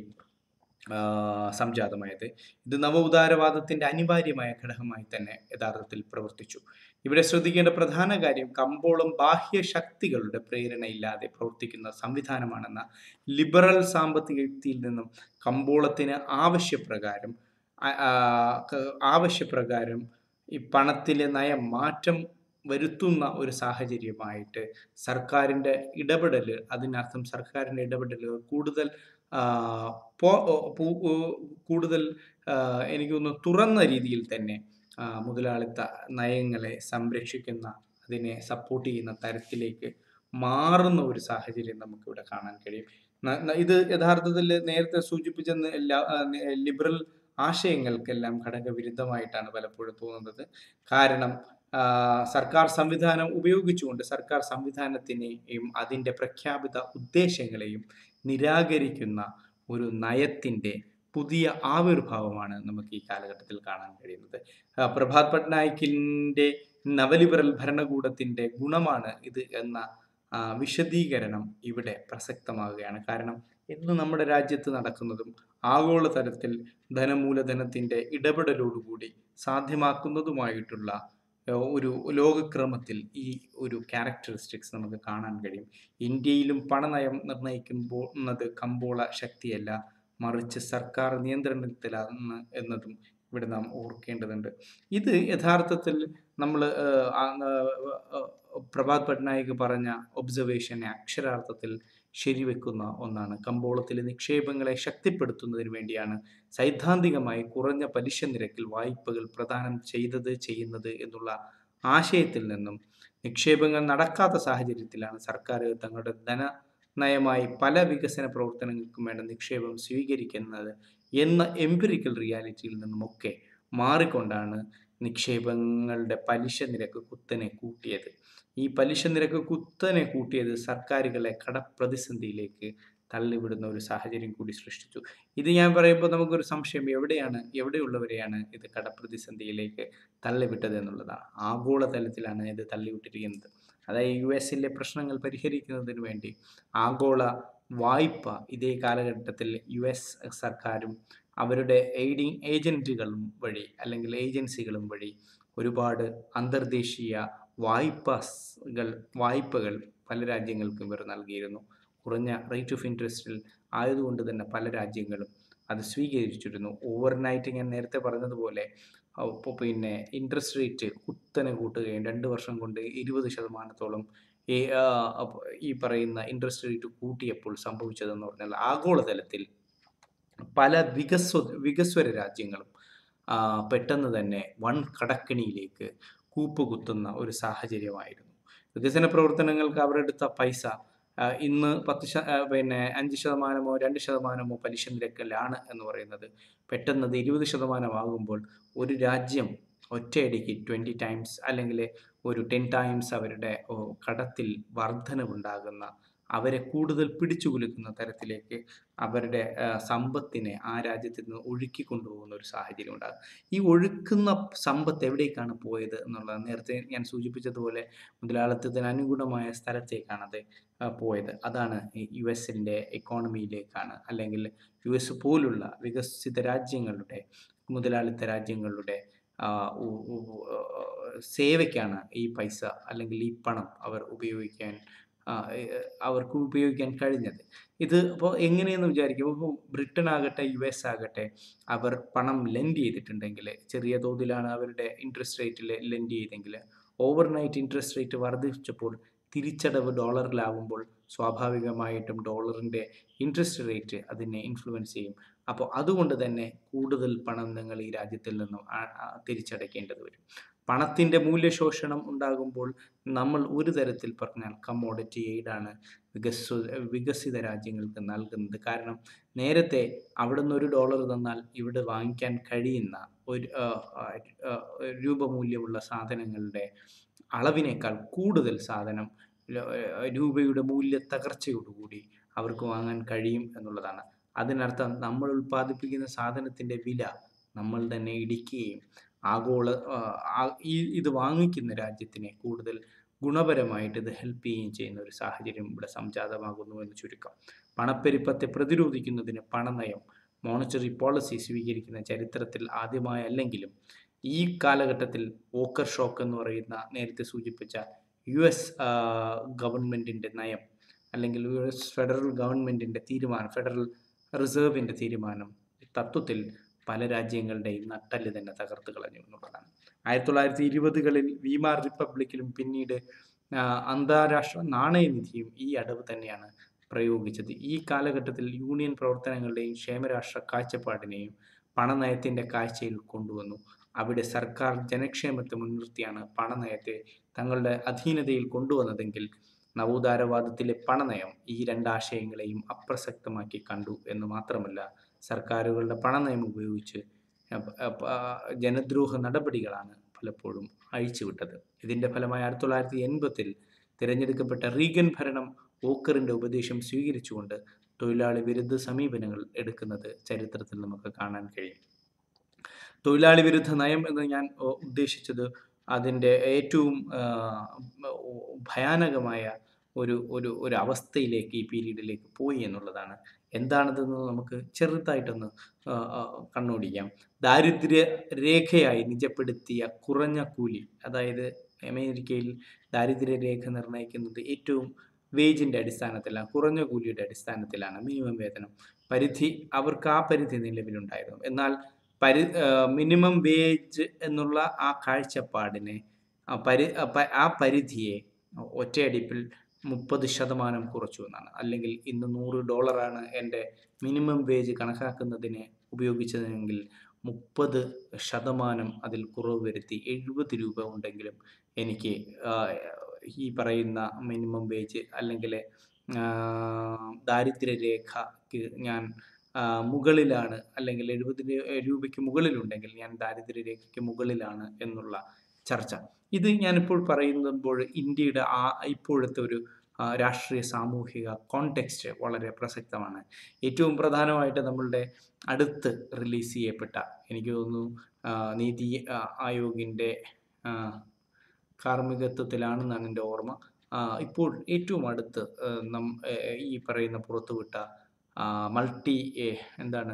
ആ, സംജാതമായത് ഇത് നവോദാരവാദത്തിൻ്റെ അനിവാര്യമായ ഘടകമായി തന്നെ യഥാർത്ഥത്തിൽ പ്രവർത്തിച്ചു ഇവിടെ ശ്രദ്ധിക്കേണ്ട പ്രധാന കാര്യം കമ്പോളം ബാഹ്യ ശക്തികളുടെ പ്രേരണയില്ലാതെ പ്രവർത്തിക്കുന്ന സംവിധാനമാണെന്ന ലിബറൽ സാമ്പത്തിക യുക്തിയിൽ നിന്നും കമ്പോളത്തിന് ആവശ്യപ്രകാരം ആ- ആ, ക- ആവശ്യപ്രകാരം ഈ പണത്തിലെ നയം മാറ്റം വരുത്തുന്ന ഒരു സാഹചര്യമായിട്ട് സർക്കാരിൻ്റെ ഇടപെടൽ അതിനർത്ഥം സർക്കാരിൻ്റെ ഇടപെടലുകൾ കൂടുതൽ ആ, പോ- പു- ഉ- കൂടുതൽ ആ, എനിക്ക് തോന്നുന്നു തുറന്ന രീതിയിൽ തന്നെ ആ, മുതലാളിത്ത നയങ്ങളെ സംരക്ഷിക്കുന്ന അതിനെ സപ്പോർട്ട് ചെയ്യുന്ന തരത്തിലേക്ക് മാറുന്ന ഒരു സാഹചര്യം നമുക്കിവിടെ കാണാൻ കഴിയും ന- ന- ഇത് യഥാർത്ഥത്തിൽ നേരത്തെ സൂചിപ്പിച്ച ന- ല- ആ, ന- ലിബറൽ ആശയങ്ങൾക്കെല്ലാം ഘടകവിരുദ്ധമായിട്ടാണ് പലപ്പോഴും തോന്നുന്നത് കാരണം ആ, സർക്കാർ സംവിധാനം ഉപയോഗിച്ചുകൊണ്ട് സർക്കാർ സംവിധാനത്തിനെയും അതിൻ്റെ പ്രഖ്യാപിത ഉദ്ദേശങ്ങളെയും നിരാകരിക്കുന്ന ഒരു നയത്തിൻ്റെ പുതിയ ആവിർഭാവമാണ് നമുക്ക് ഈ കാലഘട്ടത്തിൽ കാണാൻ കഴിയുന്നത് ആ, പ്രഭാത് പട്നായിക്കിൻ്റെ നവലിബറൽ ഭരണകൂടത്തിൻ്റെ ഗുണമാണ് ഇത് എന്ന ആ, വിശദീകരണം ഇവിടെ പ്രസക്തമാവുകയാണ് കാരണം ഇന്ന് നമ്മുടെ രാജ്യത്ത് നടക്കുന്നതും ആഗോളതലത്തിൽ ധനമൂലധനത്തിൻ്റെ ഇടപെടലോടുകൂടി സാധ്യമാക്കുന്നതുമായിട്ടുള്ള ഏഹ്, ഒരു ലോകക്രമത്തിൽ ഈ ഒരു ക്യാരക്ടറിസ്റ്റിക്സ് നമുക്ക് കാണാൻ കഴിയും ഇന്ത്യയിലും പണനയം നിർണ്ണയിക്കുമ്പോൾ കമ്പോള ശക്തിയല്ല മറിച്ച് സർക്കാർ നിയന്ത്രണത്തിലാണ് എന്നതും ഇവിടെ നാം ഓർക്കേണ്ടതുണ്ട് ഇത് യഥാർത്ഥത്തിൽ നമ്മൾ പ്രഭാത് പട്നായിക് പറഞ്ഞ ഒബ്സർവേഷനെ അക്ഷരാർത്ഥത്തിൽ ശരിവെക്കുന്ന ഒന്നാണ് കമ്പോളത്തിലെ നിക്ഷേപങ്ങളെ ശക്തിപ്പെടുത്തുന്നതിന് വേണ്ടിയാണ് സൈദ്ധാന്തികമായി കുറഞ്ഞ പലിശ നിരക്കിൽ വായ്പകൾ പ്രദാനം ചെയ്തത് ചെയ്യുന്നത് എന്നുള്ള ആശയത്തിൽ നിന്നും നിക്ഷേപങ്ങൾ നടക്കാത്ത സാഹചര്യത്തിലാണ് സർക്കാർ തങ്ങളുടെ ധന നയമായി പല വികസന പ്രവർത്തനങ്ങൾക്കും വേണ്ട നിക്ഷേപം സ്വീകരിക്കുന്നത് എന്ന എംപിറിക്കൽ റിയാലിറ്റിയിൽ നിന്നുമൊക്കെ മാറിക്കൊണ്ടാണ് നിക്ഷേപങ്ങളുടെ പലിശ നിരക്ക് കുത്തനെ കൂട്ടിയത് ഈ പലിശ നിരക്ക് കുത്തനെ കൂട്ടിയത് സർക്കാരുകളെ കടപ്രതിസന്ധിയിലേക്ക് തള്ളിവിടുന്ന ഒരു സാഹചര്യം കൂടി സൃഷ്ടിച്ചു ഇത് ഞാൻ പറയുമ്പോൾ നമുക്കൊരു സംശയം എവിടെയാണ് എവിടെയുള്ളവരെയാണ് ഇത് കടപ്രതിസന്ധിയിലേക്ക് തള്ളിവിട്ടത് എന്നുള്ളതാണ് ആഗോളതലത്തിലാണ് ഇത് തള്ളിവിട്ടിരിക്കുന്നത് അതായത് യു എസിലെ പ്രശ്നങ്ങൾ പരിഹരിക്കുന്നതിന് വേണ്ടി ആഗോള വായ്പ ഇതേ കാലഘട്ടത്തിൽ യു എസ് സർക്കാരും അവരുടെ എയ്ഡിങ് ഏജൻറ്റുകളും വഴി അല്ലെങ്കിൽ ഏജൻസികളും വഴി ഒരുപാട് അന്തർദേശീയ വായ്പകൾ വായ്പകൾ പല രാജ്യങ്ങൾക്കും ഇവർ നൽകിയിരുന്നു കുറഞ്ഞ റേറ്റ് ഓഫ് ഇൻട്രസ്റ്റിൽ ആയതുകൊണ്ട് തന്നെ പല രാജ്യങ്ങളും അത് സ്വീകരിച്ചിരുന്നു ഓവർനൈറ്റ് ഞാൻ നേരത്തെ പറഞ്ഞതുപോലെ ഇപ്പോൾ പിന്നെ ഇൻട്രസ്റ്റ് റേറ്റ് കുത്തനെ കൂട്ടുകയും രണ്ട് വർഷം കൊണ്ട് ഇരുപത് ശതമാനത്തോളം ഈ ആ, അപ്പ- ഈ പറയുന്ന ഇൻട്രസ്റ്റ് റേറ്റ് കൂട്ടിയപ്പോൾ സംഭവിച്ചതെന്ന് പറഞ്ഞാൽ ആഗോളതലത്തിൽ പല വികസ്വ വികസ്വര രാജ്യങ്ങളും ആ, പെട്ടെന്ന് തന്നെ വൻ കടക്കിണിയിലേക്ക് കൂപ്പുകുത്തുന്ന ഒരു സാഹചര്യമായിരുന്നു വികസന പ്രവർത്തനങ്ങൾക്ക് അവരെടുത്ത പൈസ ആ, ഇന്ന് പത്ത് ശ ആ, പിന്നെ അഞ്ച് ശതമാനമോ രണ്ട് ശതമാനമോ പലിശ നിരക്കിലാണ് എന്ന് പറയുന്നത് പെട്ടെന്ന് അത് ഇരുപത് ശതമാനമാകുമ്പോൾ ഒരു രാജ്യം ഒറ്റയടിക്ക് ട്വൻറ്റി ടൈംസ് അല്ലെങ്കിൽ ഒരു ടെൻ ടൈംസ് അവരുടെ ഓ, കടത്തിൽ വർധനവുണ്ടാകുന്ന അവരെ കൂടുതൽ പിടിച്ചു കുലുക്കുന്ന തരത്തിലേക്ക് അവരുടെ ആ, സമ്പത്തിനെ ആ രാജ്യത്തിൽ നിന്ന് ഒഴുക്കി കൊണ്ടുപോകുന്ന ഒരു സാഹചര്യം ഉണ്ടാകും ഈ ഒഴുക്കുന്ന സമ്പത്ത് എവിടേക്കാണ് പോയത് എന്നുള്ളത് നേരത്തെ ഞാൻ സൂചിപ്പിച്ചതുപോലെ മുതലാളിത്തത്തിന് അനുഗുണമായ സ്ഥലത്തേക്കാണ് അത് ആ, പോയത് അതാണ് ഈ യു എസിൻ്റെ എക്കോണമിയിലേക്കാണ് അല്ലെങ്കിൽ യു എസ് പോലുള്ള വികസിത രാജ്യങ്ങളുടെ മുതലാളിത്ത രാജ്യങ്ങളുടെ ആ, ഉ- ഉ- സേവയ്ക്കാണ് ഈ പൈസ അല്ലെങ്കിൽ ഈ പണം അവർ ഉപയോഗിക്കാൻ ആ, ഏഹ്, അവർക്ക് ഉപയോഗിക്കാൻ കഴിഞ്ഞത് ഇത് ഇപ്പോൾ എങ്ങനെയെന്ന് വിചാരിക്കും ഇപ്പോൾ ബ്രിട്ടൻ ആകട്ടെ യു എസ് ആകട്ടെ അവർ പണം ലെൻഡ് ചെയ്തിട്ടുണ്ടെങ്കിൽ ചെറിയ തോതിലാണ് അവരുടെ ഇൻട്രസ്റ്റ് റേറ്റിൽ ലെൻഡ് ചെയ്തെങ്കിൽ ഓവർനൈറ്റ് ഇൻട്രസ്റ്റ് റേറ്റ് വർദ്ധിച്ചപ്പോൾ തിരിച്ചടവ് ഡോളറിലാവുമ്പോൾ സ്വാഭാവികമായിട്ടും ഡോളറിൻ്റെ ഇൻട്രസ്റ്റ് റേറ്റ് അതിനെ ഇൻഫ്ലുവൻസ് ചെയ്യും അപ്പോൾ അതുകൊണ്ട് തന്നെ കൂടുതൽ പണം നിങ്ങൾ ഈ രാജ്യത്തിൽ നിന്നും ആ- ആ തിരിച്ചടയ്ക്കേണ്ടത് വരും പണത്തിൻ്റെ മൂല്യശോഷണം ഉണ്ടാകുമ്പോൾ നമ്മൾ ഒരു തരത്തിൽ പറഞ്ഞാൽ കമ്മോഡിറ്റി എയ്ഡാണ് വികസ വികസിത രാജ്യങ്ങൾക്ക് നൽകുന്നത് കാരണം നേരത്തെ അവിടെ നിന്ന് ഒരു ഡോളർ തന്നാൽ ഇവിടെ വാങ്ങിക്കാൻ കഴിയുന്ന ഒരു ആ, ആ, ആ, രൂപമൂല്യമുള്ള സാധനങ്ങളുടെ അളവിനേക്കാൾ കൂടുതൽ സാധനം ല- രൂപയുടെ മൂല്യ തകർച്ചയോടുകൂടി അവർക്ക് വാങ്ങാൻ കഴിയും എന്നുള്ളതാണ് അതിനർത്ഥം നമ്മൾ ഉൽപ്പാദിപ്പിക്കുന്ന സാധനത്തിൻ്റെ വില നമ്മൾ തന്നെ ഇടിക്കുകയും ആഗോള ആ, ആ- ഈ ഇത് വാങ്ങിക്കുന്ന രാജ്യത്തിനെ കൂടുതൽ ഗുണപരമായിട്ട് ഇത് ഹെൽപ്പ് ചെയ്യുകയും ചെയ്യുന്ന ഒരു സാഹചര്യം ഇവിടെ സംജാതമാകുന്നു എന്ന് ചുരുക്കം പണപ്പെരുപ്പത്തെ പ്രതിരോധിക്കുന്നതിന് പണനയം മോണിറ്ററി പോളിസി സ്വീകരിക്കുന്ന ചരിത്രത്തിൽ ആദ്യമായല്ലെങ്കിലും ഈ കാലഘട്ടത്തിൽ വോക്കർ ഷോക്ക് എന്ന് പറയുന്ന നേരത്തെ സൂചിപ്പിച്ച യു എസ് ഗവൺമെൻറ്റിൻ്റെ നയം അല്ലെങ്കിൽ യു എസ് ഫെഡറൽ ഗവൺമെൻറ്റിൻ്റെ തീരുമാനം ഫെഡറൽ റിസർവിൻ്റെ തീരുമാനം തത്വത്തിൽ പല രാജ്യങ്ങളുടെയും നട്ടല് തന്നെ തകർത്ത് കളഞ്ഞു എന്നുള്ളതാണ് ആയിരത്തി തൊള്ളായിരത്തി ഇരുപതുകളിൽ വീമാർ റിപ്പബ്ലിക്കിലും പിന്നീട് ആ, അന്താരാഷ്ട്ര നാണയനിധിയും ഈ അടവ് തന്നെയാണ് പ്രയോഗിച്ചത് ഈ കാലഘട്ടത്തിൽ യൂണിയൻ പ്രവർത്തനങ്ങളുടെയും ക്ഷേമരാഷ്ട്ര കാഴ്ചപ്പാടിനെയും പണനയത്തിൻ്റെ കാഴ്ചയിൽ കൊണ്ടുവന്നു അവിടെ സർക്കാർ ജനക്ഷേമത്തെ മുൻനിർത്തിയാണ് പണനയത്തെ തങ്ങളുടെ അധീനതയിൽ കൊണ്ടുവന്നതെങ്കിൽ നവോദാരവാദത്തിലെ പണനയം ഈ രണ്ടാശയങ്ങളെയും അപ്രസക്തമാക്കി കണ്ടു എന്ന് മാത്രമല്ല സർക്കാരുകളുടെ പണനയം ഉപയോഗിച്ച് അപ- അപ- ആ, ജനദ്രോഹ നടപടികളാണ് പലപ്പോഴും അഴിച്ചുവിട്ടത് ഇതിൻ്റെ ഫലമായി ആയിരത്തി തൊള്ളായിരത്തി എൺപതിൽ തിരഞ്ഞെടുക്കപ്പെട്ട റീഗൻ ഭരണം വോക്കറിൻ്റെ ഉപദേശം സ്വീകരിച്ചുകൊണ്ട് തൊഴിലാളി വിരുദ്ധ സമീപനങ്ങൾ എടുക്കുന്നത് ചരിത്രത്തിൽ നമുക്ക് കാണാൻ കഴിയും തൊഴിലാളി വിരുദ്ധ നയം എന്ന് ഞാൻ ഓ, ഉദ്ദേശിച്ചത് അതിൻ്റെ ഏറ്റവും ആ, ഉ- ഭയാനകമായ ഒരു ഒരു ഒരു അവസ്ഥയിലേക്ക് ഈ പീരീഡിലേക്ക് പോയി എന്നുള്ളതാണ് എന്താണതെന്ന് നമുക്ക് ചെറുതായിട്ടൊന്ന് ആ, ആ, കണ്ണോടിക്കാം ദാരിദ്ര്യ രേഖയായി നിജപ്പെടുത്തിയ കുറഞ്ഞ കൂലി അതായത് അമേരിക്കയിൽ ദാരിദ്ര്യ രേഖ നിർണ്ണയിക്കുന്നത് ഏറ്റവും വേജിൻ്റെ അടിസ്ഥാനത്തിലാണ് കുറഞ്ഞ കൂലിയുടെ അടിസ്ഥാനത്തിലാണ് മിനിമം വേതനം പരിധി അവർക്ക് ആ പരിധി നിലവിലുണ്ടായിരുന്നു എന്നാൽ പരി മിനിമം വേജ് എന്നുള്ള ആ കാഴ്ചപ്പാടിനെ ആ പരി ആ പ- ആ പരിധിയെ ഒറ്റയടിപ്പിൽ മുപ്പത് ശതമാനം കുറച്ചു എന്നാണ് അല്ലെങ്കിൽ ഇന്ന് നൂറ് ഡോളറാണ് എൻ്റെ മിനിമം വേജ് കണക്കാക്കുന്നതിന് ഉപയോഗിച്ചതെങ്കിൽ മുപ്പത് ശതമാനം അതിൽ കുറവ് വരുത്തി എഴുപത് രൂപ ഉണ്ടെങ്കിലും എനിക്ക് ആ, ഈ പറയുന്ന മിനിമം വേജ് അല്ലെങ്കിൽ ദാരിദ്ര്യ രേഖയ്ക്ക് ഞാൻ ആ, മുകളിലാണ് അല്ലെങ്കിൽ എഴുപത് രൂപയ്ക്ക് മുകളിലുണ്ടെങ്കിൽ ഞാൻ ദാരിദ്ര്യ രേഖയ്ക്ക് മുകളിലാണ് എന്നുള്ള ചർച്ച ഇത് ഞാനിപ്പോൾ പറയുമ്പോൾ ഇന്ത്യയുടെ ആ ഇപ്പോഴത്തെ ഒരു ആ, രാഷ്ട്രീയ സാമൂഹിക കോണ്ടെക്സ്റ്റ് വളരെ പ്രസക്തമാണ് ഏറ്റവും പ്രധാനമായിട്ട് നമ്മളുടെ അടുത്ത് റിലീസ് ചെയ്യപ്പെട്ട എനിക്ക് തോന്നുന്നു ആ, നീതി ആ, ആയോഗിൻ്റെ ആ, കാർമ്മികത്വത്തിലാണെന്നാണ് എൻ്റെ ഓർമ്മ ആ, ഇപ്പോൾ ഏറ്റവും അടുത്ത് ആ, നം ഏ, ഈ പറയുന്ന പുറത്തുവിട്ട മൾട്ടി എന്താണ്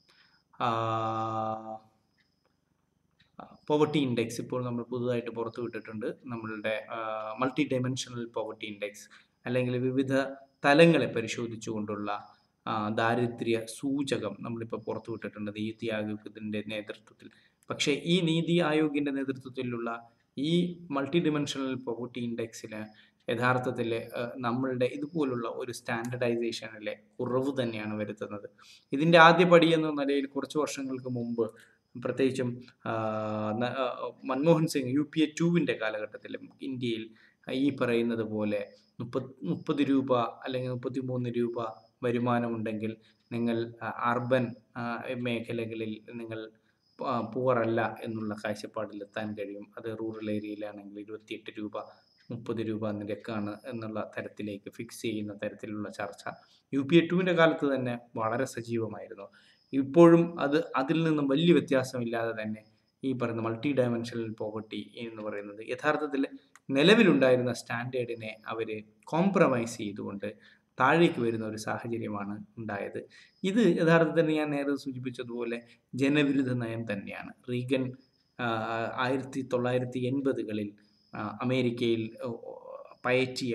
പോവർട്ടി ഇൻഡെക്സ് ഇപ്പോൾ നമ്മൾ പുതുതായിട്ട് പുറത്തു വിട്ടിട്ടുണ്ട് നമ്മളുടെ മൾട്ടി ഡൈമെൻഷണൽ പോവർട്ടി ഇൻഡെക്സ് അല്ലെങ്കിൽ വിവിധ തലങ്ങളെ പരിശോധിച്ചുകൊണ്ടുള്ള ആ, ദാരിദ്ര്യ സൂചകം നമ്മളിപ്പോൾ പുറത്തു വിട്ടിട്ടുണ്ട് നീതി ആയോഗിൻ്റെ നേതൃത്വത്തിൽ പക്ഷേ ഈ നീതി ആയോഗിൻ്റെ നേതൃത്വത്തിലുള്ള ഈ മൾട്ടി ഡിമെൻഷണൽ പോവർട്ടി ഇൻഡെക്സിന് യഥാർത്ഥത്തിൽ നമ്മളുടെ ഇതുപോലുള്ള ഒരു സ്റ്റാൻഡർഡൈസേഷനിലെ കുറവ് തന്നെയാണ് വരുത്തുന്നത് ഇതിൻ്റെ ആദ്യ പടി എന്ന നിലയിൽ കുറച്ച് വർഷങ്ങൾക്ക് മുമ്പ് പ്രത്യേകിച്ചും ആ, ന- ആ, Manmohan Singh U P A ടുവിൻ്റെ കാലഘട്ടത്തിലും ഇന്ത്യയിൽ ഈ പറയുന്നത് പോലെ മുപ്പത് മുപ്പത് രൂപ അല്ലെങ്കിൽ മുപ്പത്തി മൂന്ന് രൂപ വരുമാനമുണ്ടെങ്കിൽ നിങ്ങൾ അർബൻ മേഖലകളിൽ നിങ്ങൾ പുവർ അല്ല എന്നുള്ള കാഴ്ചപ്പാടിലെത്താൻ കഴിയും അത് റൂറൽ ഏരിയയിലാണെങ്കിൽ ഇരുപത്തിയെട്ട് രൂപ മുപ്പത് രൂപ നിരക്കാണ് എന്നുള്ള തരത്തിലേക്ക് ഫിക്സ് ചെയ്യുന്ന തരത്തിലുള്ള ചർച്ച യു പി എ ടുവിൻ്റെ കാലത്ത് തന്നെ വളരെ സജീവമായിരുന്നു ഇപ്പോഴും അത് അതിൽ നിന്നും വലിയ വ്യത്യാസമില്ലാതെ തന്നെ ഈ പറയുന്ന മൾട്ടി ഡയമെൻഷണൽ പോവർട്ടി എന്ന് പറയുന്നത് യഥാർത്ഥത്തിൽ നിലവിലുണ്ടായിരുന്ന സ്റ്റാൻഡേർഡിനെ അവർ കോംപ്രമൈസ് ചെയ്തുകൊണ്ട് താഴേക്ക് വരുന്ന ഒരു സാഹചര്യമാണ് ഉണ്ടായത് ഇത് യഥാർത്ഥത്തിൽ ഞാൻ നേരത്തെ സൂചിപ്പിച്ചതുപോലെ ജനവിരുദ്ധ നയം തന്നെയാണ് റീഗൻ ആ, ആയിരത്തി തൊള്ളായിരത്തി എൺപതുകളിൽ അമേരിക്കയിൽ ഓ, പയറ്റിയ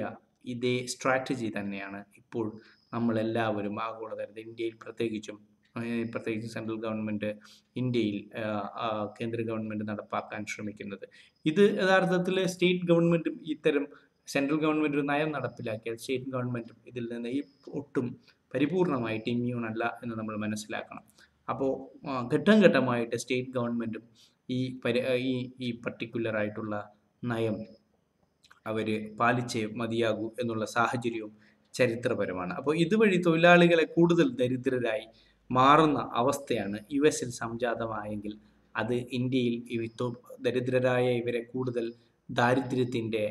ഇതേ സ്ട്രാറ്റജി തന്നെയാണ് ഇപ്പോൾ നമ്മളെല്ലാവരും ആഗോളതലത്തിൽ ഇന്ത്യയിൽ പ്രത്യേകിച്ചും ഏഹ് പ്രത്യേകിച്ച് സെൻട്രൽ ഗവൺമെൻറ് ഇന്ത്യയിൽ ആഹ് ആഹ് കേന്ദ്ര ഗവൺമെൻറ് നടപ്പാക്കാൻ ശ്രമിക്കുന്നത് ഇത് യഥാർത്ഥത്തിൽ സ്റ്റേറ്റ് ഗവൺമെൻറ്റും ഇത്തരം സെൻട്രൽ ഗവൺമെൻറ് ഒരു നയം നടപ്പിലാക്കിയാൽ സ്റ്റേറ്റ് ഗവൺമെൻറ്റും ഇതിൽ നിന്ന് ഈ ഒട്ടും പരിപൂർണമായിട്ട് ഇമ്മ്യൂൺ അല്ല എന്ന് നമ്മൾ മനസ്സിലാക്കണം അപ്പോൾ ഘട്ടം ഘട്ടമായിട്ട് സ്റ്റേറ്റ് ഗവൺമെൻറ്റും ഈ പരി ഈ ഈ പർട്ടിക്കുലർ ആയിട്ടുള്ള നയം അവർ പാലിച്ചേ മതിയാകൂ എന്നുള്ള സാഹചര്യവും ചരിത്രപരമാണ് അപ്പോൾ ഇതുവഴി തൊഴിലാളികളെ കൂടുതൽ ദരിദ്രരായി മാറുന്ന അവസ്ഥയാണ് യു എസിൽ സംജാതമായെങ്കിൽ അത് ഇന്ത്യയിൽ ഈ തൊ- ദരിദ്രരായ ഇവരെ കൂടുതൽ ദാരിദ്ര്യത്തിൻ്റെ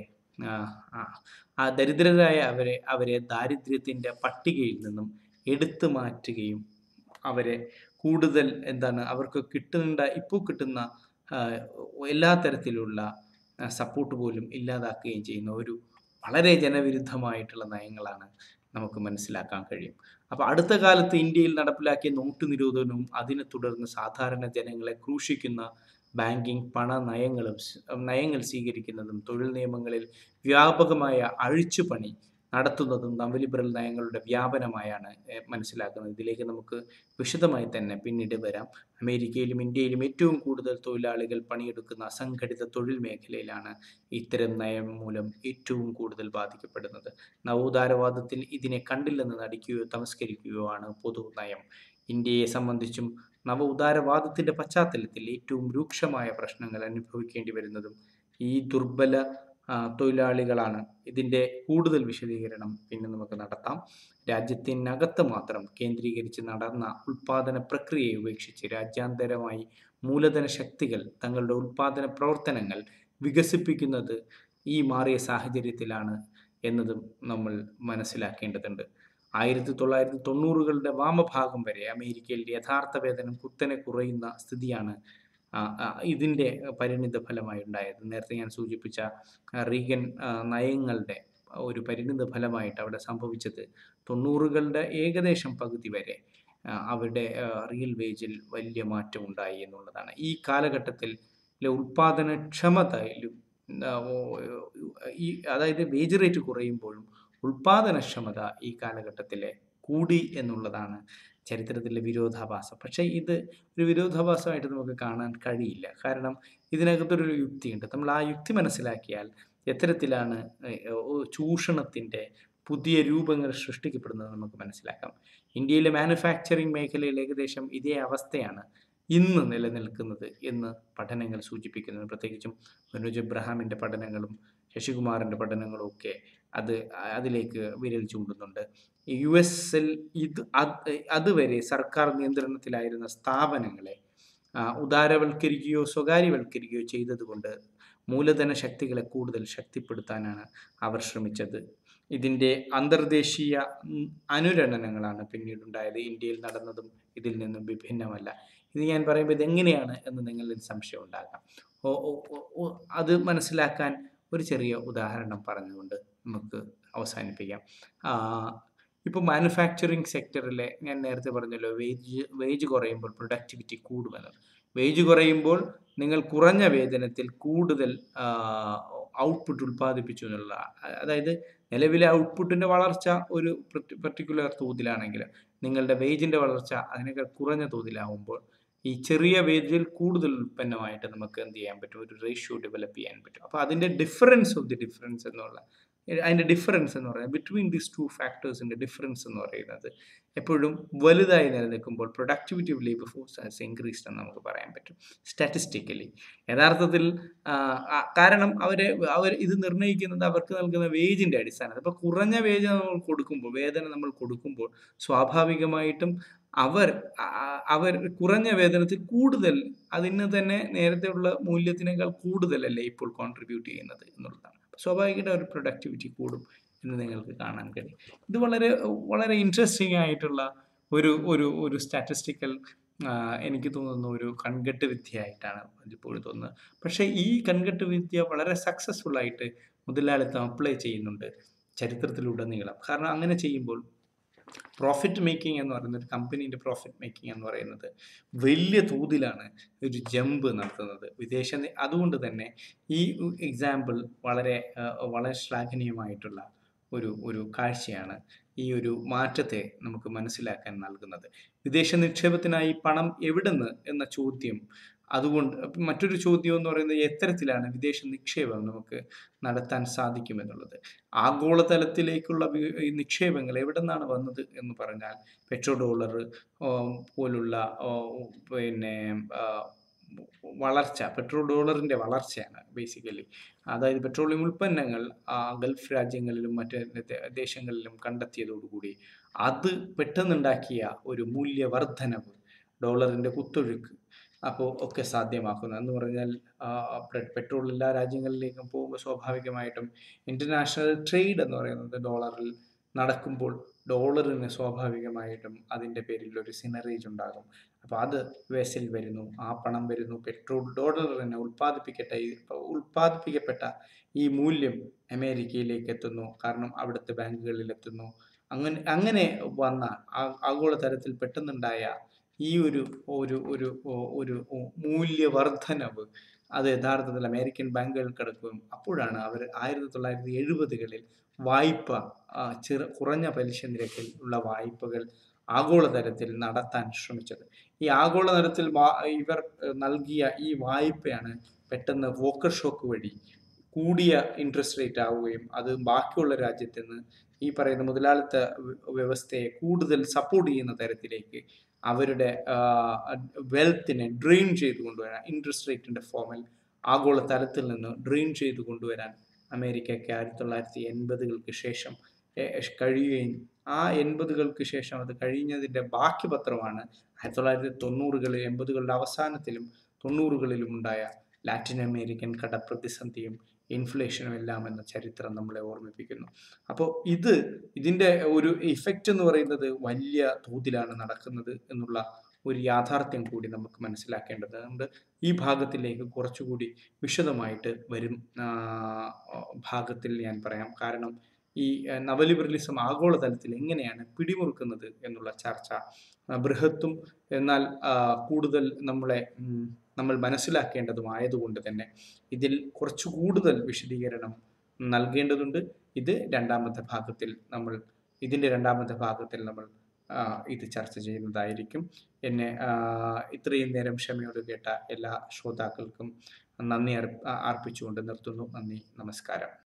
ആ ദരിദ്രരായ അവരെ അവരെ ദാരിദ്ര്യത്തിൻ്റെ പട്ടികയിൽ നിന്നും എടുത്തു മാറ്റുകയും അവരെ കൂടുതൽ എന്താണ് അവർക്ക് കിട്ടേണ്ട ഇപ്പോൾ കിട്ടുന്ന ആ, എല്ലാ തരത്തിലുള്ള സപ്പോർട്ട് പോലും ഇല്ലാതാക്കുകയും ചെയ്യുന്ന ഒരു വളരെ ജനവിരുദ്ധമായിട്ടുള്ള നയങ്ങളാണ് നമുക്ക് മനസ്സിലാക്കാൻ കഴിയും അപ്പോൾ അടുത്ത കാലത്ത് ഇന്ത്യയിൽ നടപ്പിലാക്കിയ നോട്ട് നിരോധനവും അതിനെ തുടർന്ന് സാധാരണ ജനങ്ങളെ ക്രൂശിക്കുന്ന ബാങ്കിങ് പണ നയങ്ങളും സ്- നയങ്ങൾ സ്വീകരിക്കുന്നതും തൊഴിൽ നിയമങ്ങളിൽ വ്യാപകമായ അഴിച്ചുപണി നടത്തുന്നതും നവലിബറൽ നയങ്ങളുടെ വ്യാപനമായാണ് ഏഹ്, മനസ്സിലാക്കുന്നത് ഇതിലേക്ക് നമുക്ക് വിശദമായി തന്നെ പിന്നീട് വരാം അമേരിക്കയിലും ഇന്ത്യയിലും ഏറ്റവും കൂടുതൽ തൊഴിലാളികൾ പണിയെടുക്കുന്ന അസംഘടിത തൊഴിൽ മേഖലയിലാണ് ഇത്തരം നയം മൂലം ഏറ്റവും കൂടുതൽ ബാധിക്കപ്പെടുന്നത് നവോദാരവാദത്തിൽ ഇതിനെ കണ്ടില്ലെന്ന് നടിക്കുകയോ തമസ്കരിക്കുകയോ ആണ് പൊതു നയം ഇന്ത്യയെ സംബന്ധിച്ചും നവ ഉദാരവാദത്തിൻ്റെ പശ്ചാത്തലത്തിൽ ഏറ്റവും രൂക്ഷമായ പ്രശ്നങ്ങൾ അനുഭവിക്കേണ്ടി വരുന്നതും ഈ ദുർബല ആ, തൊഴിലാളികളാണ് ഇതിൻ്റെ കൂടുതൽ വിശദീകരണം പിന്നെ നമുക്ക് നടത്താം രാജ്യത്തിനകത്ത് മാത്രം കേന്ദ്രീകരിച്ച് നടന്ന ഉൽപാദന പ്രക്രിയയെ ഉപേക്ഷിച്ച് രാജ്യാന്തരമായി മൂലധന ശക്തികൾ തങ്ങളുടെ ഉൽപാദന പ്രവർത്തനങ്ങൾ വികസിപ്പിക്കുന്നത് ഈ മാറിയ സാഹചര്യത്തിലാണ് എന്നതും നമ്മൾ മനസ്സിലാക്കേണ്ടതുണ്ട് ആയിരത്തി തൊള്ളായിരത്തി തൊണ്ണൂറുകളുടെ വാമഭാഗം വരെ അമേരിക്കയിൽ യഥാർത്ഥ വേതനം കുത്തനെ കുറയുന്ന സ്ഥിതിയാണ് ആ, ആ, ഇതിൻ്റെ പരിണിത ഫലമായി ഉണ്ടായത് നേരത്തെ ഞാൻ സൂചിപ്പിച്ച ആ, റീഗൻ ആ, നയങ്ങളുടെ ഒരു പരിണിത ഫലമായിട്ട് അവിടെ സംഭവിച്ചത് തൊണ്ണൂറുകളുടെ ഏകദേശം പകുതി വരെ ആ, അവരുടെ ആ, റിയൽ വേജിൽ വലിയ മാറ്റം ഉണ്ടായി എന്നുള്ളതാണ് ഈ കാലഘട്ടത്തിൽ ഉൽപാദനക്ഷമതയിലും ആ, ഓ- ഈ അതായത് വേജ് റേറ്റ് കുറയുമ്പോഴും ഉൽപാദനക്ഷമത ഈ കാലഘട്ടത്തിലെ കൂടി എന്നുള്ളതാണ് ചരിത്രത്തിലെ വിരോധാഭാസം പക്ഷേ ഇത് ഒരു വിരോധാഭാസമായിട്ട് നമുക്ക് കാണാൻ കഴിയില്ല കാരണം ഇതിനകത്തൊരു യുക്തിയുണ്ട് നമ്മൾ ആ യുക്തി മനസ്സിലാക്കിയാൽ എത്തരത്തിലാണ് ഏഹ്, ഓ, ചൂഷണത്തിൻ്റെ പുതിയ രൂപങ്ങൾ സൃഷ്ടിക്കപ്പെടുന്നത് നമുക്ക് മനസ്സിലാക്കാം ഇന്ത്യയിലെ മാനുഫാക്ചറിങ് മേഖലയിൽ ഏകദേശം ഇതേ അവസ്ഥയാണ് ഇന്ന് നിലനിൽക്കുന്നത് എന്ന് പഠനങ്ങൾ സൂചിപ്പിക്കുന്നു പ്രത്യേകിച്ചും മനോജ് എബ്രഹാമിൻ്റെ പഠനങ്ങളും ശശികുമാറിൻ്റെ പഠനങ്ങളും ഒക്കെ അത് അതിലേക്ക് വിരൽ ചൂണ്ടുന്നുണ്ട് യു എസിൽ ഇത് അത് അതുവരെ സർക്കാർ നിയന്ത്രണത്തിലായിരുന്ന സ്ഥാപനങ്ങളെ ആ, ഉദാരവൽക്കരിക്കുകയോ സ്വകാര്യവൽക്കരിക്കുകയോ ചെയ്തതുകൊണ്ട് മൂലധന ശക്തികളെ കൂടുതൽ ശക്തിപ്പെടുത്താനാണ് അവർ ശ്രമിച്ചത് ഇതിൻ്റെ അന്തർദേശീയ ഉം, അനുരണനങ്ങളാണ് പിന്നീടുണ്ടായത് ഇന്ത്യയിൽ നടന്നതും ഇതിൽ നിന്നും വിഭിന്നമല്ല ഇത് ഞാൻ പറയുമ്പോൾ ഇതെങ്ങനെയാണ് എന്ന് നിങ്ങളിൽ സംശയം ഉണ്ടാകാം ഓ ഓ ഓ- ഓ അത് മനസ്സിലാക്കാൻ ഒരു ചെറിയ ഉദാഹരണം പറഞ്ഞുകൊണ്ട് നമുക്ക് അവസാനിപ്പിക്കാം ഇപ്പോൾ മാനുഫാക്ചറിങ് സെക്ടറിലെ ഞാൻ നേരത്തെ പറഞ്ഞല്ലോ വേജ് വേജ് കുറയുമ്പോൾ പ്രൊഡക്ടിവിറ്റി കൂടുമെന്ന് വേജ് കുറയുമ്പോൾ നിങ്ങൾ കുറഞ്ഞ വേതനത്തിൽ കൂടുതൽ ഔട്ട്പുട്ട് ഉൽപ്പാദിപ്പിച്ചു എന്നുള്ള അതായത് നിലവിലെ ഔട്ട്പുട്ടിൻ്റെ വളർച്ച ഒരു പർട്ടിക്കുലർ തോതിലാണെങ്കിൽ നിങ്ങളുടെ വേജിൻ്റെ വളർച്ച അതിനേക്കാൾ കുറഞ്ഞ തോതിലാവുമ്പോൾ ഈ ചെറിയ വേജിൽ കൂടുതൽ ഉൽപ്പന്നമായിട്ട് നമുക്ക് എന്ത് ചെയ്യാൻ പറ്റും ഒരു റേഷ്യോ ഡെവലപ്പ് ചെയ്യാൻ പറ്റും അപ്പോൾ അതിൻ്റെ ഡിഫറൻസ് ഓഫ് ദി ഡിഫറൻസ് എന്നുള്ള അതിൻ്റെ ഡിഫറൻസ് എന്ന് പറയുന്നത് ബിറ്റ്വീൻ ദീസ് ടു ഫാക്ടേഴ്സിൻ്റെ ഡിഫറൻസ് എന്ന് പറയുന്നത് എപ്പോഴും വലുതായി നിലനിൽക്കുമ്പോൾ productivity of labour force has increased എന്ന് നമുക്ക് പറയാൻ പറ്റും സ്റ്റാറ്റിസ്റ്റിക്കലി യഥാർത്ഥത്തിൽ ആ, ആ, കാരണം അവരെ അവർ ഇത് നിർണ്ണയിക്കുന്നത് അവർക്ക് നൽകുന്ന വേജിൻ്റെ അടിസ്ഥാനത്തിൽ അപ്പോൾ കുറഞ്ഞ വേജ് നമ്മൾ കൊടുക്കുമ്പോൾ വേതനം നമ്മൾ കൊടുക്കുമ്പോൾ സ്വാഭാവികമായിട്ടും അവർ ആ- അവർ കുറഞ്ഞ വേതനത്തിൽ കൂടുതൽ അതിന് തന്നെ നേരത്തെ ഉള്ള മൂല്യത്തിനേക്കാൾ കൂടുതലല്ലേ ഇപ്പോൾ കോൺട്രിബ്യൂട്ട് ചെയ്യുന്നത് എന്നുള്ളതാണ് സ്വാഭാവികമായിട്ട് ഒരു പ്രൊഡക്ടിവിറ്റി കൂടും എന്ന് നിങ്ങൾക്ക് കാണാൻ കഴിയും ഇത് വളരെ വളരെ ഇൻട്രസ്റ്റിംഗ് ആയിട്ടുള്ള ഒരു ഒരു ഒരു സ്റ്റാറ്റിസ്റ്റിക്കൽ എനിക്ക് തോന്നുന്ന ഒരു കൺകെട്ട് വിദ്യയായിട്ടാണ് ഇപ്പോഴും തോന്നുന്നത് പക്ഷേ ഈ കൺകെട്ട് വിദ്യ വളരെ സക്സസ്ഫുൾ ആയിട്ട് മുതലാളിത്തം അപ്ലൈ ചെയ്യുന്നുണ്ട് ചരിത്രത്തിലുടനീളം കാരണം അങ്ങനെ ചെയ്യുമ്പോൾ പ്രോഫിറ്റ് മേക്കിംഗ് എന്ന് പറയുന്നത് ഒരു കമ്പനീൻ്റെ പ്രോഫിറ്റ് മേക്കിംഗ് എന്ന് പറയുന്നത് വലിയ തോതിലാണ് ഒരു ജമ്പ് നടത്തുന്നത് വിദേശ നി- അതുകൊണ്ട് തന്നെ ഈ എക്സാമ്പിൾ വളരെ ആ, വളരെ ശ്ലാഘനീയമായിട്ടുള്ള ഒരു ഒരു കാഴ്ചയാണ് ഈ ഒരു മാറ്റത്തെ നമുക്ക് മനസ്സിലാക്കാൻ നൽകുന്നത് വിദേശ നിക്ഷേപത്തിനായി പണം എവിടുന്ന് എന്ന ചോദ്യം അതുകൊണ്ട് മറ്റൊരു ചോദ്യം എന്ന് പറയുന്നത് എത്തരത്തിലാണ് വിദേശ നിക്ഷേപം നമുക്ക് നടത്താൻ സാധിക്കുമെന്നുള്ളത് ആഗോളതലത്തിലേക്കുള്ള വി- ഈ നിക്ഷേപങ്ങൾ എവിടെ നിന്നാണ് വന്നത് എന്ന് പറഞ്ഞാൽ പെട്രോ ഡോളർ പോലുള്ള ഓ, പിന്നെ ആ, വളർച്ച പെട്രോൾ ഡോളറിന്റെ വളർച്ചയാണ് ബേസിക്കലി അതായത് പെട്രോളിയം ഉൽപ്പന്നങ്ങൾ ആ, ഗൾഫ് രാജ്യങ്ങളിലും മറ്റ് ദേ- ദേശങ്ങളിലും കണ്ടെത്തിയതോടുകൂടി അത് പെട്ടെന്നുണ്ടാക്കിയ ഒരു മൂല്യവർദ്ധനവ് ഡോളറിന്റെ കുത്തൊഴുക്ക് അപ്പോൾ ഒക്കെ സാധ്യമാക്കുന്നു എന്ന് പറഞ്ഞാൽ ആ, പെ- പെട്രോൾ എല്ലാ രാജ്യങ്ങളിലേക്കും പോകുമ്പോൾ സ്വാഭാവികമായിട്ടും ഇന്റർനാഷണൽ ട്രേഡ് എന്ന് പറയുന്നത് ഡോളറിൽ നടക്കുമ്പോൾ ഡോളറിന് സ്വാഭാവികമായിട്ടും അതിൻ്റെ പേരിൽ ഒരു സിനറേജ് ഉണ്ടാകും അപ്പോൾ അത് വെസിൽ വരുന്നു ആ പണം വരുന്നു പെട്രോൾ ഡോളറിനെ ഉൽപ്പാദിപ്പിക്കട്ടെ ഈ ഉൽപ്പാദിപ്പിക്കപ്പെട്ട ഈ മൂല്യം അമേരിക്കയിലേക്ക് എത്തുന്നു കാരണം അവിടുത്തെ ബാങ്കുകളിൽ എത്തുന്നു അങ്ങനെ അങ്ങനെ വന്ന ആ- ആഗോളതലത്തിൽ പെട്ടെന്നുണ്ടായ ഈ ഒരു ഒരു ഒരു ഒ- ഒരു ഒ- മൂല്യവർദ്ധനവ് അത് യഥാർത്ഥത്തിൽ അമേരിക്കൻ ബാങ്കുകൾ കിടക്കുകയും അപ്പോഴാണ് അവർ ആയിരത്തി തൊള്ളായിരത്തി എഴുപതുകളിൽ വായ്പ ആ, ചെറു കുറഞ്ഞ പലിശ നിരക്കിൽ ഉള്ള വായ്പകൾ ആഗോളതലത്തിൽ നടത്താൻ ശ്രമിച്ചത് ഈ ആഗോളതലത്തിൽ വാ- ഇവർ ഏഹ്, നൽകിയ ഈ വായ്പയാണ് പെട്ടെന്ന് വോക്കർ ഷോക്ക് വഴി കൂടിയ ഇൻട്രസ്റ്റ് റേറ്റ് ആവുകയും അത് ബാക്കിയുള്ള രാജ്യത്ത് നിന്ന് ഈ പറയുന്ന മുതലാളിത്ത വ്യ- വ്യവസ്ഥയെ കൂടുതൽ സപ്പോർട്ട് ചെയ്യുന്ന തരത്തിലേക്ക് അവരുടെ വെൽത്തിനെ ഡ്രെയിൻ ചെയ്ത് കൊണ്ടുവരാൻ ഇൻട്രസ്റ്റ് റേറ്റിന്റെ ഫോമിൽ ആഗോള തലത്തിൽ നിന്ന് ഡ്രെയിൻ ചെയ്ത് കൊണ്ടുവരാൻ അമേരിക്കയ്ക്ക് ആയിരത്തി തൊള്ളായിരത്തി എൺപതുകൾക്ക് ശേഷം ഏ, കഴിയുകയും ആ എൺപതുകൾക്ക് ശേഷം അത് കഴിഞ്ഞതിന്റെ ബാക്കി പത്രമാണ് ആയിരത്തി തൊള്ളായിരത്തി തൊണ്ണൂറുകളിൽ എൺപതുകളുടെ അവസാനത്തിലും തൊണ്ണൂറുകളിലും ഉണ്ടായ ലാറ്റിൻ അമേരിക്കൻ കടപ്രതിസന്ധിയും ഇൻഫ്ലേഷനും എല്ലാം എന്ന ചരിത്രം നമ്മളെ ഓർമ്മിപ്പിക്കുന്നു അപ്പോൾ ഇത് ഇതിൻ്റെ ഒരു ഇഫക്റ്റ് എന്ന് പറയുന്നത് വലിയ തോതിലാണ് നടക്കുന്നത് എന്നുള്ള ഒരു യാഥാർത്ഥ്യം കൂടി നമുക്ക് മനസ്സിലാക്കേണ്ടത് അതുകൊണ്ട് ഈ ഭാഗത്തിലേക്ക് കുറച്ചുകൂടി വിശദമായിട്ട് വരും ആ, ഭാഗത്തിൽ ഞാൻ പറയാം കാരണം ഈ ആ, നവലിബറലിസം ആഗോളതലത്തിൽ എങ്ങനെയാണ് പിടിമുറുക്കുന്നത് എന്നുള്ള ചർച്ച ആ, ബൃഹത്തും എന്നാൽ ആ, കൂടുതൽ നമ്മളെ ഉം, നമ്മൾ മനസ്സിലാക്കേണ്ടതുമായതുകൊണ്ട് തന്നെ ഇതിൽ കുറച്ചു കൂടുതൽ വിശദീകരണം നൽകേണ്ടതുണ്ട് ഇത് രണ്ടാമത്തെ ഭാഗത്തിൽ നമ്മൾ ഇതിൻ്റെ രണ്ടാമത്തെ ഭാഗത്തിൽ നമ്മൾ ആ, ഇത് ചർച്ച ചെയ്യുന്നതായിരിക്കും എന്നെ ആ, ഇത്രയും നേരം ക്ഷമയോട് കേട്ട എല്ലാ ശ്രോതാക്കൾക്കും നന്ദി അർപ്പ- അർപ്പിച്ചുകൊണ്ട് നിർത്തുന്നു നന്ദി നമസ്കാരം